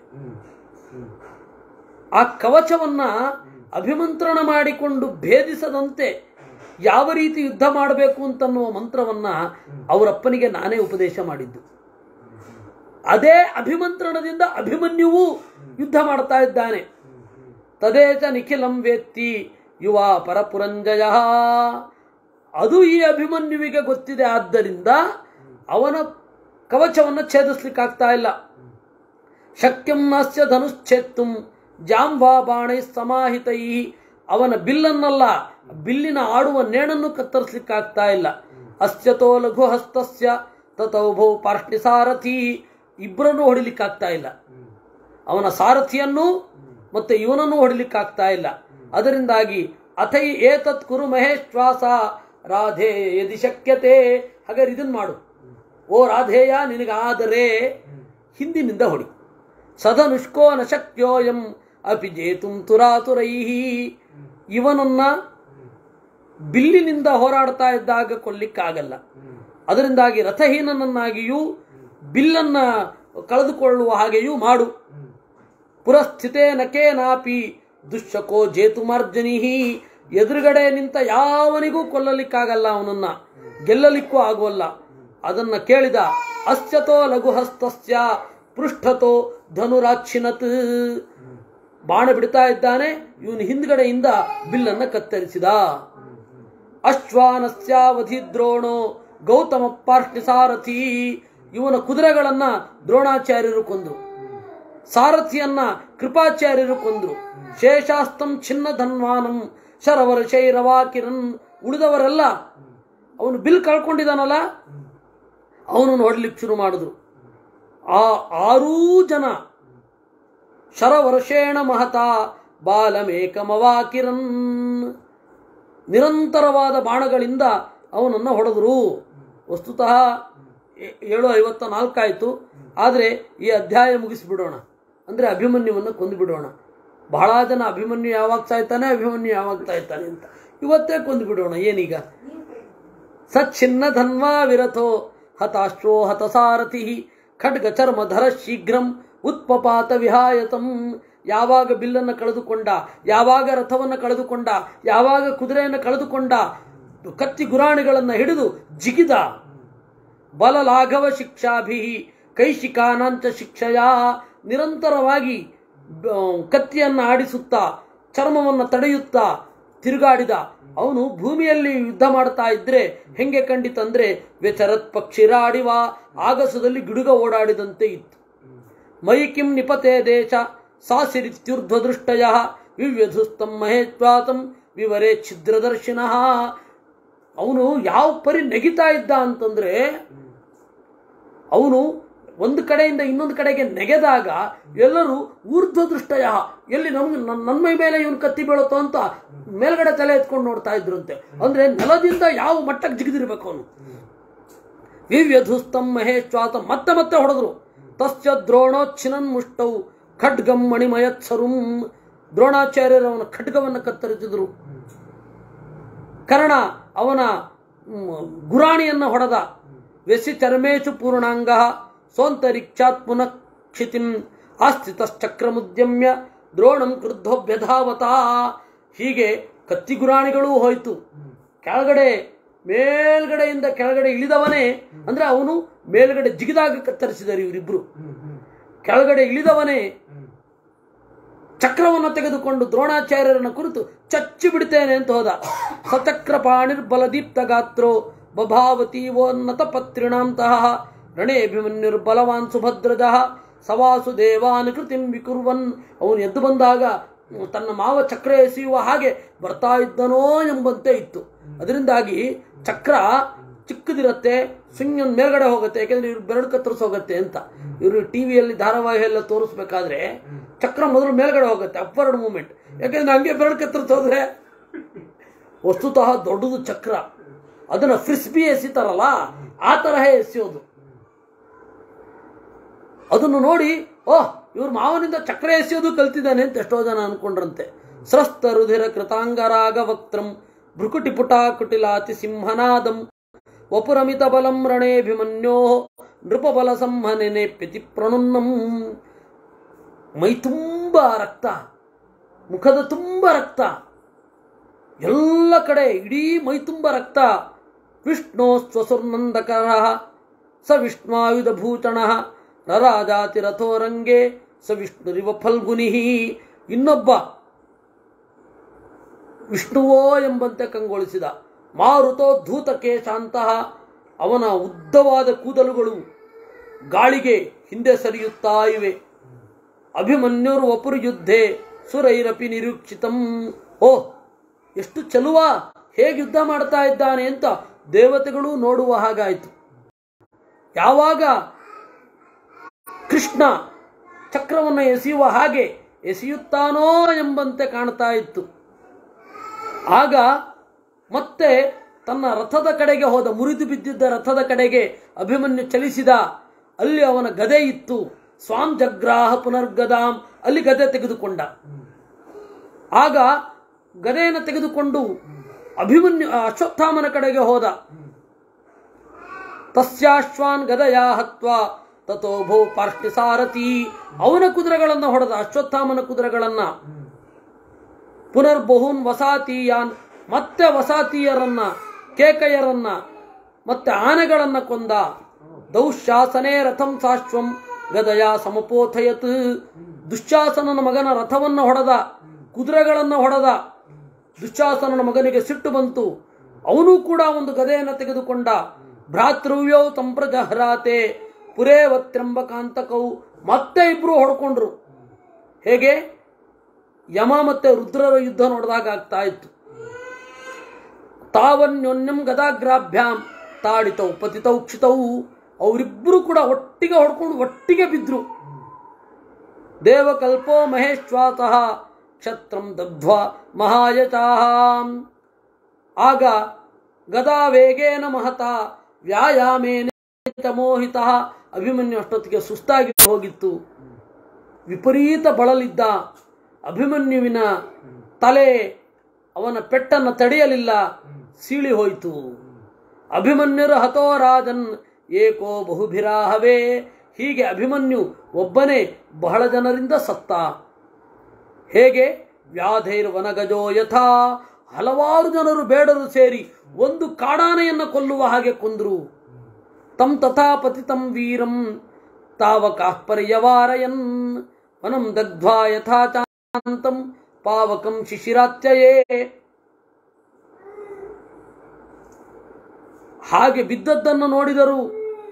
ಆ ಕವಚವನ್ನ ಅಭಿಮಂತ್ರಣ ಮಾಡಿಕೊಂಡು ಭೇದಿಸದಂತೆ ಯಾವ ರೀತಿ ಯುದ್ಧ ಮಾಡಬೇಕು ಅಂತನ್ನುವ ಮಂತ್ರವನ್ನ ಅವರಪ್ಪನಿಗೆ ನಾನೇ ಉಪದೇಶ ಮಾಡಿದ್ದು ಅದೇ ಅಭಿಮಂತ್ರಣದಿಂದ ಅಭಿಮನ್ಯುವು ಯುದ್ಧ ಮಾಡ್ತಾ ಇದ್ದಾನೆ ತದೇಚ ನಿಖಿಲಂ ವೇತ್ತಿ ಯುವ ಪರಪುರಂಜಯ ಅದು ಈ ಅಭಿಮನ್ಯುವಿಗೆ ಗೊತ್ತಿದೆ ಆದ್ದರಿಂದ ಅವನ ಕವಚವನ್ನು ಛೇದಿಸ್ಲಿಕ್ಕಾಗ್ತಾ ಇಲ್ಲ ಶಕ್ಯಂ ನಾಸ್ಯ ಧನುಶ್ಛೇತ್ತುಂ ಜಾಂಬಾ ಬಾಣೈ ಸಮಾಹಿತೈ ಅವನ ಬಿಲ್ಲನ್ನಲ್ಲ ಬಿಲ್ಲಿನ ಆಡುವ ನೇಣನ್ನು ಕತ್ತರಿಸ್ಲಿಕ್ಕಾಗ್ತಾ ಇಲ್ಲ ಅಸ್ಯತೋ ಲಘು ಹಸ್ತಸ್ಯ ತಥೌಭೌ ಪಾರ್ಷ್ಣಿ ಸಾರಥಿ ಇಬ್ಬರನ್ನು ಹೊಡಿಲಿಕ್ಕಾಗ್ತಾ ಇಲ್ಲ ಅವನ ಸಾರಥಿಯನ್ನು ಮತ್ತೆ ಇವನನ್ನು ಹೊಡಿಲಿಕ್ಕಾಗ್ತಾ ಇಲ್ಲ ಅದರಿಂದಾಗಿ ಅಥೈ ಏತತ್ ಕುರು ಮಹೇಶ್ವಾಸ ರಾಧೆ ಯದಿ ಶಕ್ಯತೆ ಹಾಗಾದ್ರೆ ಇದನ್ ಮಾಡು ಓ ರಾಧೇಯ ನಿನಗಾದರೆ ಹಿಂದಿನಿಂದ ಹೊಡಿ ಸದನುಷ್ಕೋ ನ ಶಕ್ಯೋಯಂ ಅಪಿ ಜೇತುಂ ತುರಾತುರೈಹಿ ಇವನನ್ನ ಬಿಲ್ಲಿನಿಂದ ಹೋರಾಡ್ತಾ ಇದ್ದಾಗ ಕೊಲ್ಲಿಕ್ಕಾಗಲ್ಲ ಅದರಿಂದಾಗಿ ರಥಹೀನನನ್ನಾಗಿಯೂ ಬಿಲ್ಲನ್ನ ಕಳೆದುಕೊಳ್ಳುವ ಹಾಗೆಯೂ ಮಾಡು ಪುರಸ್ಥಿತೇ ನಕೇನಾಪಿ ದುಶ್ಶಕೋ ಜೇತುಮಾರ್ಜನಿ ಎದುರುಗಡೆ ನಿಂತ ಯಾವನಿಗೂ ಕೊಲ್ಲಲಿಕ್ಕಾಗಲ್ಲ ಅವನನ್ನ ಗೆಲ್ಲಲಿಕ್ಕೂ ಆಗುವಲ್ಲ ಅದನ್ನ ಕೇಳಿದ ಅಸ್ಯತೋ ಲಘುಹಸ್ತಸ್ಯ ಪೃಷ್ಠತೋ ಧನುರಾಚ್ಛಿನತ್ ಬಾಣ ಬಿಡ್ತಾ ಇದ್ದಾನೆ ಇವನು ಹಿಂದ್ಗಡೆಯಿಂದ ಬಿಲ್ಲನ್ನ ಕತ್ತರಿಸಿದ ಅಶ್ವಾನಸ್ಯಾವಧಿ ದ್ರೋಣೋ ಗೌತಮ ಪಾರ್ಷ್ಣಿ ಸಾರಥಿ ಇವನ ಕುದುರೆಗಳನ್ನ ದ್ರೋಣಾಚಾರ್ಯರು ಕೊಂದ್ರು ಸಾರಥಿಯನ್ನ ಕೃಪಾಚಾರ್ಯರು ಕೊಂದ್ರು ಶೇಷಾಸ್ತಂ ಚಿನ್ನ ಧನ್ವಾನಂ ಶರವರ ಶೈರವಾಕಿರನ್ ಉಳಿದವರೆಲ್ಲ ಅವನು ಬಿಲ್ ಕಳ್ಕೊಂಡಿದ್ದಾನಲ್ಲ ಅವನನ್ನು ಹೊಡ್ಲಿಕ್ಕೆ ಶುರು ಮಾಡಿದ್ರು ಆ ಆರೂ ಜನ ಶರವರ್ಷೇಣ ಮಹತ ಬಾಲಮೇಕಮವಾಕಿರನ್ ನಿರಂತರವಾದ ಬಾಣಗಳಿಂದ ಅವನನ್ನು ಹೊಡೆದರು ವಸ್ತುತಃ ಏ- ಏಳು ಐವತ್ತ ನಾಲ್ಕಾಯಿತು ಆದರೆ ಈ ಅಧ್ಯಾಯ ಮುಗಿಸಿಬಿಡೋಣ ಅಂದರೆ ಅಭಿಮನ್ಯುವನ್ನು ಕೊಂದು ಬಿಡೋಣ ಬಹಳ ಜನ ಅಭಿಮನ್ಯು ಯಾವಾಗ ಸಾಯ್ತಾನೆ ಅಭಿಮನ್ಯು ಯಾವಾಗ ಸಾಯ್ತಾನೆ ಅಂತ ಇವತ್ತೇ ಕೊಂದು ಬಿಡೋಣ ಏನೀಗ ಸಚ್ಛಿನ್ನ ಧನ್ವಾ ವಿರಥೋ ಹತಾಶ್ವೋ ಹತಸಾರಥಿ ಖಡ್ಗ ಚರ್ಮಧರ ಶೀಘ್ರಂ ಉತ್ಪಪಾತ ವಿಹಾಯತಂ ಯಾವಾಗ ಬಿಲ್ಲನ್ನು ಕಳೆದುಕೊಂಡ ಯಾವಾಗ ರಥವನ್ನು ಕಳೆದುಕೊಂಡ ಯಾವಾಗ ಕುದುರೆಯನ್ನು ಕಳೆದುಕೊಂಡ ಕತ್ತಿ ಗುರಾಣಿಗಳನ್ನು ಹಿಡಿದು ಜಿಗಿದ ಬಲಲಾಘವ ಶಿಕ್ಷಾಭಿ ಕೈಶಿಕಾನಾಂಚ ಶಿಕ್ಷಯ ನಿರಂತರವಾಗಿ ಬ- ಕತ್ತಿಯನ್ನು ಆಡಿಸುತ್ತಾ ಚರ್ಮವನ್ನು ತಡೆಯುತ್ತಾ ತಿರುಗಾಡಿದ ಅವನು ಭೂಮಿಯಲ್ಲಿ ಯುದ್ಧ ಮಾಡ್ತಾ ಇದ್ರೆ ಹೆಂಗೆ ಕಂಡಿತಂದ್ರೆ ವ್ಯಚರತ್ ಪಕ್ಷಿರಾಡಿವ ಆಗಸದಲ್ಲಿ ಗಿಡುಗ ಓಡಾಡಿದಂತೆ ಇತ್ತು ಮೈ ಕಿಂ ನಿಪತೆ ದೇಶ ಸಾಸಿರಿತ್ಯುರ್ಧ್ವ ದೃಷ್ಟಯ ವಿವ್ಯಧುಸ್ತಂ ಮಹೇಶ್ವಾತಂ ವಿವರೇ ಛಿದ್ರದರ್ಶಿನಃ ಅವನು ಯಾವ ಪರಿ ನೆಗಿತಾ ಇದ್ದ ಅಂತಂದ್ರೆ ಅವನು ಒಂದು ಕಡೆಯಿಂದ ಇನ್ನೊಂದು ಕಡೆಗೆ ನೆಗೆದಾಗ ಎಲ್ಲರೂ ಊರ್ಧ್ವ ದೃಷ್ಟಯ ಎಲ್ಲಿ ನಮ್ಗೆ ನನ್ನ ನನ್ನ ಮೈ ಮೇಲೆ ಇವನು ಕತ್ತಿ ಬೀಳುತ್ತೋ ಅಂತ ಮೇಲ್ಗಡೆ ತಲೆ ಎತ್ಕೊಂಡು ನೋಡ್ತಾ ಇದ್ರಂತೆ ಅಂದ್ರೆ ನೆಲದಿಂದ ಯಾವ ಮಟ್ಟಕ್ಕೆ ಜಿಗಿದಿರ್ಬೇಕು ಅವನು ವಿವ್ಯಧುಸ್ತಂ ಮಹೇಶ್ವಾತ ಮತ್ತೆ ಮತ್ತೆ ಹೊಡೆದ್ರು ತಸ್ಯ ದ್ರೋಣೋಚ್ಛಿನನ್ ಮುಷ್ಟೌ ಖಡ್ಗಂ ಮಣಿಮಯತ್ಸರುಂ ದ್ರೋಣಾಚಾರ್ಯರು ಅವನ ಖಡ್ಗವನ್ನು ಕತ್ತರಿಸಿದರು ಕರ್ಣ ಅವನ ಮ್, ಗುರಾಣಿಯನ್ನು ಹೊಡೆದ ವ್ಯಸಿ ಚರ್ಮೇಶು ಪೂರ್ಣಾಂಗ ಸೋಂತರಿಕ್ಷಾತ್ ಪುನಃ ಕ್ಷಿತಿಂ ಆಸ್ಥಿತಶ್ಚಕ್ರಮುದ್ಯಮ್ಯ ದ್ರೋಣಂ ಕ್ರುದ್ಧೋಭ್ಯಧಾವತ ಹೀಗೆ ಕತ್ತಿ ಗುರಾಣಿಗಳೂ ಹೋಯ್ತು ಕೆಳಗಡೆ ಮೇಲ್ಗಡೆಯಿಂದ ಕೆಳಗಡೆ ಇಳಿದವನೇ ಅಂದ್ರೆ ಅವನು ಮೇಲ್ಗಡೆ ಜಿಗಿದಾಗ ಕತ್ತರಿಸಿದರು ಇವರಿಬ್ರು ಕೆಳಗಡೆ ಇಳಿದವನೇ ಚಕ್ರವನ್ನು ತೆಗೆದುಕೊಂಡು ದ್ರೋಣಾಚಾರ್ಯರನ್ನ ಕುರಿತು ಚಚ್ಚಿ ಬಿಡ್ತೇನೆ ಅಂತ ಹೋದ ಸಚಕ್ರ ಪಾಣಿರ್ಬಲದೀಪ್ತ ಗಾತ್ರೋ ಬಭಾವತಿ ವೋನ್ನತ ಪತ್ರಿಣಾಂತಹ ರಣೇಭಿಮನ್ಯುರ್ಬಲವಾನ್ ಸುಭದ್ರಜ ಸವಾಸು ದೇವಾನ್ ಕೃತಿಂ ವಿಕುರ್ವನ್ ಅವನು ಎದ್ದು ಬಂದಾಗ ತನ್ನ ಮಾವ ಚಕ್ರ ಎಸೆಯುವ ಹಾಗೆ ಬರ್ತಾ ಇದ್ದನೋ ಎಂಬಂತೆ ಇತ್ತು ಅದರಿಂದಾಗಿ ಚಕ್ರ ಚಿಕ್ಕದಿರತ್ತೆ ಸುಂಜನ್ ಮೇಲ್ಗಡೆ ಹೋಗುತ್ತೆ ಯಾಕೆಂದ್ರೆ ಇವ್ರು ಬೆರಳು ಕತ್ತರಿಸಿ ಹೋಗುತ್ತೆ ಅಂತ ಇವರು ಟಿವಿಯಲ್ಲಿ ಧಾರಾವಾಹಿ ಎಲ್ಲ ತೋರಿಸ್ಬೇಕಾದ್ರೆ ಚಕ್ರ ಮೊದಲು ಮೇಲ್ಗಡೆ ಹೋಗುತ್ತೆ ಅಪ್ವರ್ಡ್ ಮೂಮೆಂಟ್ ಯಾಕೆಂದ್ರೆ ಹಂಗೆ ಬೆರಳು ಕತ್ತರಿಸಿ ಹೋದ್ರೆ ವಸ್ತುತಃ ದೊಡ್ಡದು ಚಕ್ರ ಅದನ್ನ ಫ್ರಿಸ್ಬಿ ಎಸಿತಾರಲ್ಲ ಆ ತರಹ ಎಸೆಯೋದು ಅದನ್ನು ನೋಡಿ ಓಹ್ ಇವ್ರ ಮಾವನಿಂದ ಚಕ್ರ ಎಸೆಯೋದು ಕಲ್ತಿದ್ದಾನೆ ಅಂತ ಎಷ್ಟೋ ಜನ ಅನ್ಕೊಂಡ್ರಂತೆ ಸ್ರಸ್ತ ರುಧಿರ ಕೃತಾಂಗರಾಗ ವಕ್ತ್ರಂ ಭ್ರುಕುಟಿ ಪುಟಾ ಕುಟಿಲಾತಿ ಸಿಂಹನಾದಂ ವಪುರಮಿತ ಬಲಂ ರಣೇಭಿಮನ್ಯೋ ನೃಪಬಲ ಸಂಹನೆನೆ ಪ್ಯತಿ ಪ್ರಣುನ್ನಂ ಮೈ ತುಂಬ ರಕ್ತ ಮುಖದ ತುಂಬ ರಕ್ತ ಎಲ್ಲ ಕಡೆ ಇಡೀ ಮೈ ತುಂಬ ರಕ್ತ ವಿಷ್ಣು ಸ್ವಸುರ್ನಂದಕರ ಸ ವಿಷ್ಣುವಾಯುಧ ಭೂಷಣ ನರಾಜಾತಿ ರಥೋರಂಗೆ ಸ ವಿಷ್ಣುರಿವ ಫಲ್ಗುನಿ ಇನ್ನೊಬ್ಬ ವಿಷ್ಣುವೋ ಎಂಬಂತೆ ಕಂಗೊಳಿಸಿದ ಮಾರುತೋದ್ಧೂತ ಕೇಶಾಂತಹ ಅವನ ಉದ್ದವಾದ ಕೂದಲುಗಳು ಗಾಳಿಗೆ ಹಿಂದೆ ಸರಿಯುತ್ತಾ ಇವೆ ಅಭಿಮನ್ಯುರು ವಪುರು ಯುದ್ಧೆ ಸುರೈರಪಿ ನಿರೀಕ್ಷಿತಂ ಓ ಎಷ್ಟು ಚಲುವ ಹೇಗೆ ಯುದ್ಧ ಮಾಡ್ತಾ ಇದ್ದಾನೆ ಅಂತ ದೇವತೆಗಳು ನೋಡುವ ಹಾಗಾಯಿತು ಯಾವಾಗ ಕೃಷ್ಣ ಚಕ್ರವನ್ನು ಎಸೆಯುವ ಹಾಗೆ ಎಸೆಯುತ್ತಾನೋ ಎಂಬಂತೆ ಕಾಣ್ತಾ ಇತ್ತು ಆಗ ಮತ್ತೆ ತನ್ನ ರಥದ ಕಡೆಗೆ ಹೋದ ಮುರಿದು ಬಿದ್ದಿದ್ದ ರಥದ ಕಡೆಗೆ ಅಭಿಮನ್ಯು ಚಲಿಸಿದ ಅಲ್ಲಿ ಅವನ ಗದೆ ಇತ್ತು ಸ್ವಾಂ ಜಗ್ರಾಹ ಪುನರ್ಗದಾಂ ಅಲ್ಲಿ ಗದೆ ತೆಗೆದುಕೊಂಡ ಆಗ ಗದೆಯನ್ನು ತೆಗೆದುಕೊಂಡು ಅಭಿಮನ್ಯು ಆ ಅಶ್ವತ್ಥಾಮನ ಕಡೆಗೆ ಹೋದ ತಸ್ಯಾಶ್ವಾನ್ ಗದಯಾ ಹತ್ವ ತಥೋ ಭೋ ಪಾರ್ಷ್ಟಿ ಸಾರಥಿ ಅವನ ಕುದುರೆಗಳನ್ನು ಹೊಡೆದ ಅಶ್ವತ್ಥಾಮನ ಕುದುರೆಗಳನ್ನ ಪುನರ್ ಬಹುನ್ ವಸಾತೀಯಾನ್ ಮತ್ತೆ ವಸಾತೀಯರನ್ನ ಕೇಕಯರನ್ನ ಮತ್ತೆ ಆನೆಗಳನ್ನ ಕೊಂದ ದೌಶಾಸನೇ ರಥಂ ಸಾಶ್ವಂ ಗದಯ ಸಮಪೋಥಯತ್ ದುಶ್ಯಾಸನನ ಮಗನ ರಥವನ್ನು ಹೊಡೆದ ಕುದುರೆಗಳನ್ನು ಹೊಡೆದ ದುಶ್ಯಾಸನನ ಮಗನಿಗೆ ಸಿಟ್ಟು ಬಂತು ಅವನು ಕೂಡ ಒಂದು ಗದೆಯನ್ನು ತೆಗೆದುಕೊಂಡ ಭ್ರಾತೃವ್ಯೌ ಸಂಪ್ರಜಹ್ರಾತೆ ಪುರೇವತ್ರಂಬಕಾಂತಕೌ ಮತ್ತೆ ಇಬ್ರು ಹೊಡ್ಕೊಂಡ್ರು ಹೇಗೆ ಯಮ ಮತ್ತೆ ರುದ್ರರ ಯುದ್ಧ ನೋಡಿದಾಗ ಆಗ್ತಾ ಇತ್ತು ತಾವನ್ಯೋನ್ಯಂ ಗದಾಗ್ರಾಭ್ಯಾಂ ತಾಡಿತವು ಪತಿತವು ಕ್ಷಿತವು ಅವರಿಬ್ಬರು ಕೂಡ ಒಟ್ಟಿಗೆ ಹೊಡ್ಕೊಂಡು ಒಟ್ಟಿಗೆ ಬಿದ್ರು ದೇವಕಲ್ಪೋ ಮಹೇಶ್ವಾತಃ ಕ್ಷತ್ರಂ ದಗ್ಧ್ವ ಮಹಾಯಚಾಂ ಆಗ ಗದಾ ವೇಗೇನ ಮಹತ ವ್ಯಾಯಾಮೇನ ಚ ಮೋಹಿತ ಅಭಿಮನ್ಯು ಅಷ್ಟೊತ್ತಿಗೆ ಸುಸ್ತಾಗಿ ಹೋಗಿತ್ತು ವಿಪರೀತ ಬಳಲಿದ್ದ ಅಭಿಮನ್ಯುವಿನ ತಲೆ ಅವನ ಪೆಟ್ಟನ್ನು ತಡೆಯಲಿಲ್ಲ ಸೀಳಿ ಹೋಯಿತು ಅಭಿಮನ್ಯುರ ಹತೋ ರಾಜನ್ ಏಕೋ ಬಹುಭಿರಾಹವೇ ಹೀಗೆ ಅಭಿಮನ್ಯು ಒಬ್ಬನೇ ಬಹಳ ಜನರಿಂದ ಸತ್ತ ಹೇಗೆ ವ್ಯಾಧೈರ್ವನಗಜೋ ಯಥಾ ಹಲವಾರು ಜನರು ಬೇಡರು ಸೇರಿ ಒಂದು ಕಾಡಾನೆಯನ್ನು ಕೊಲ್ಲುವ ಹಾಗೆ ಕೊಂದ್ರು ತಂ ತಥಾ ಪತಿತಂ ವೀರಂ ತಾವಕಾಃ ಪರ್ಯವಾರಯನ್ ವನಂ ದಗ್ಧ್ವಾ ಯಥಾ ಚಾಂತಂ ಪಾವಕಂ ಶಿಶಿರಾತ್ಯಯೇ ಹಾಗೆ ಬಿದ್ದದ್ದನ್ನು ನೋಡಿದರು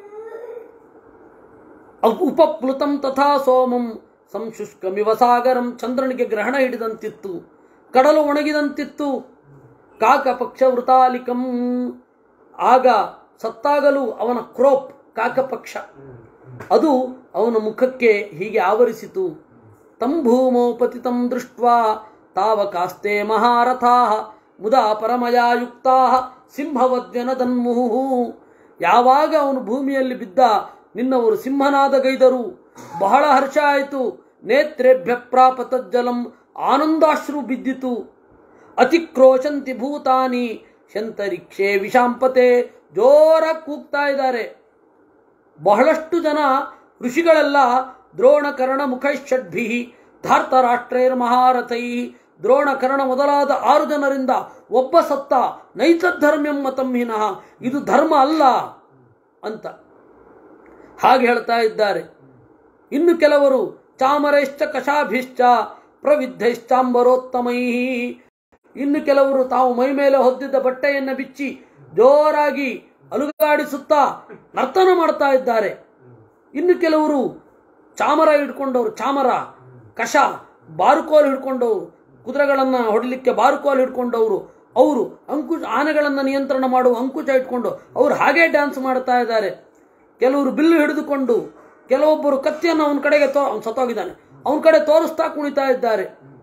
ಅಪ್- ಉಪಪ್ಲುತಂ ತಥಾ ಸೋಮಂ ಸಂಶುಷ್ಕಮಿವ ಸಾಗರಂ ಚಂದ್ರನಿಗೆ ಗ್ರಹಣ ಹಿಡಿದಂತಿತ್ತು ಕಡಲು ಒಣಗಿದಂತಿತ್ತು ಕಾಕಪಕ್ಷ ವೃತಾಲಿಕಂ ಆಗ ಸತ್ತಾಗಲೂ ಅವನ ಕ್ರೋಪ್ ಕಾಕಪಕ್ಷ ಅದು ಅವನ ಮುಖಕ್ಕೆ ಹೀಗೆ ಆವರಿಸಿತು ತಂ ಭೂಮೋ ಪತಿತಂ ದೃಷ್ಟ್ವಾ ತಾವಕಾಸ್ತೆ ಮಹಾರಥಾ ಮುದಾ ಪರಮಯಾ ಯುಕ್ತಾ ಸಿಂಹವದ್ಯನದನ್ಮುಹು ಯಾವಾಗ ಅವನು ಭೂಮಿಯಲ್ಲಿ ಬಿದ್ದ ನಿನ್ನವರು ಸಿಂಹನಾದ ಗೈದರು ಬಹಳ ಹರ್ಷ ಆಯಿತು ನೇತ್ರೇಭ್ಯ ಪ್ರಾಪ ತಜ್ಜಲಂ ಆನಂದಾಶ್ರು ಬಿದ್ದಿತು ಅತಿಕ್ರೋಶಂತಿ ಭೂತಾನಿ ಶಂತರಿಕ್ಷೆ ವಿಷಾಂಪತೆ ಜೋರಾಗಿ ಕೂಗ್ತಾ ಇದ್ದಾರೆ ಬಹಳಷ್ಟು ಜನ ಋಷಿಗಳೆಲ್ಲ ದ್ರೋಣಕರ್ಣ ಮುಖೈಷಡ್ಭಿ ಧಾರ್ತರಾಷ್ಟ್ರೇರ್ ಮಹಾರಥೈ ದ್ರೋಣಕರ್ಣ ಮೊದಲಾದ ಆರು ಜನರಿಂದ ಒಬ್ಬ ಸತ್ತ ನೈತಧರ್ಮ್ಯಂ ಮತಂ ಹಿನಃ ಇದು ಧರ್ಮ ಅಲ್ಲ ಅಂತ ಹಾಗೆ ಹೇಳ್ತಾ ಇದ್ದಾರೆ ಇನ್ನು ಕೆಲವರು ಚಾಮರೈಶ್ಚ ಕಷಾಭಿಶ್ಚ ಪ್ರವಿದ್ಧೈಶ್ಚಾಂಬರೋತ್ತಮೈ ಇನ್ನು ಕೆಲವರು ತಾವು ಮೈ ಮೇಲೆ ಹೊದ್ದಿದ್ದ ಬಟ್ಟೆಯನ್ನು ಬಿಚ್ಚಿ ಜೋರಾಗಿ ಅಲುಗಾಡಿಸುತ್ತಾ ನರ್ತನ ಮಾಡ್ತಾ ಇದ್ದಾರೆ ಇನ್ನು ಕೆಲವರು ಚಾಮರ ಹಿಡ್ಕೊಂಡವರು ಚಾಮರ ಕಷ ಬಾರುಕೋಲ್ ಹಿಡ್ಕೊಂಡವರು ಕುದುರೆಗಳನ್ನು ಹೊಡಲಿಕ್ಕೆ ಬಾರುಕೋಲ್ ಹಿಡ್ಕೊಂಡವರು ಅವರು ಅಂಕುಶ ಆನೆಗಳನ್ನು ನಿಯಂತ್ರಣ ಮಾಡುವ ಅಂಕುಶ ಇಟ್ಕೊಂಡು ಅವರು ಹಾಗೇ ಡ್ಯಾನ್ಸ್ ಮಾಡ್ತಾ ಇದ್ದಾರೆ ಕೆಲವರು ಬಿಲ್ಲು ಹಿಡಿದುಕೊಂಡು ಕೆಲವೊಬ್ಬರು ಕತ್ತಿಯನ್ನು ಅವನ ಕಡೆಗೆ ತೋ ಅವನು ಸತ್ತೋಗಿದ್ದಾನೆ ಅವನ ಕಡೆ ತೋರಿಸ್ತಾ ಕುಣಿತಾ ಇದ್ದಾರೆ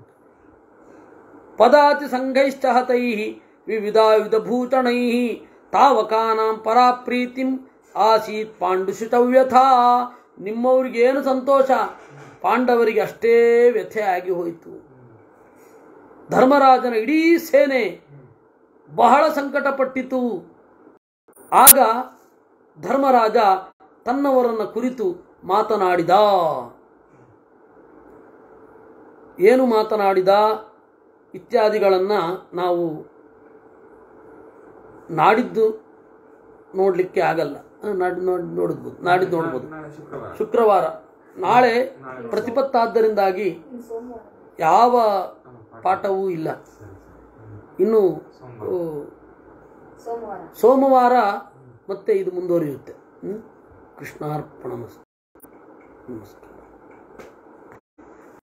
ಪದಾತಿ ಸಂಘೈಶ್ಚ ಹತೈ ವಿವಿಧಾಯುಧ ಭೂಷಣೈ ತಾವಕಾನಾಂ ಪರಾಪ್ರೀತಿಂ ಆಸೀತ್ ಪಾಂಡುಶುತವ್ಯಥಾ ನಿಮ್ಮವರಿಗೆ ಏನು ಸಂತೋಷ ಪಾಂಡವರಿಗೆ ಅಷ್ಟೇ ವ್ಯಥೆ ಆಗಿ ಹೋಯಿತು ಧರ್ಮರಾಜನ ಇಡೀ ಸೇನೆ ಬಹಳ ಸಂಕಟಪಟ್ಟಿತು ಆಗ ಧರ್ಮರಾಜ ತನ್ನವರನ್ನ ಕುರಿತು ಮಾತನಾಡಿದ ಏನು ಮಾತನಾಡಿದ ಇತ್ಯಾದಿಗಳನ್ನು ನಾವು ನಾಡಿದ್ದು ನೋಡಲಿಕ್ಕೆ ಆಗಲ್ಲ ಆ, ನಾಡ್ ನೋಡಿ ನೋಡ್ಬೋದು ನಾಡಿದ್ದು ನೋಡ್ಬೋದು ನಾಳೆ ಶುಕ್ರವಾರ ಶುಕ್ರವಾರ ನಾಳೆ ನಾಳೆ ಪ್ರತಿಪತ್ತಾದ್ದರಿಂದಾಗಿ ಯಾವ ಪಾಠವೂ ಇಲ್ಲ ಸರಿ ಸರಿ ಇನ್ನು ಸೋಮವಾರ. ಓ, ಸೋಮವಾರ ಸೋಮವಾರ ಮತ್ತೆ ಇದು ಮುಂದುವರಿಯುತ್ತೆ ಹ್ಮ್? ಕೃಷ್ಣಾರ್ಪಣ ನಮಸ್ಕಾರ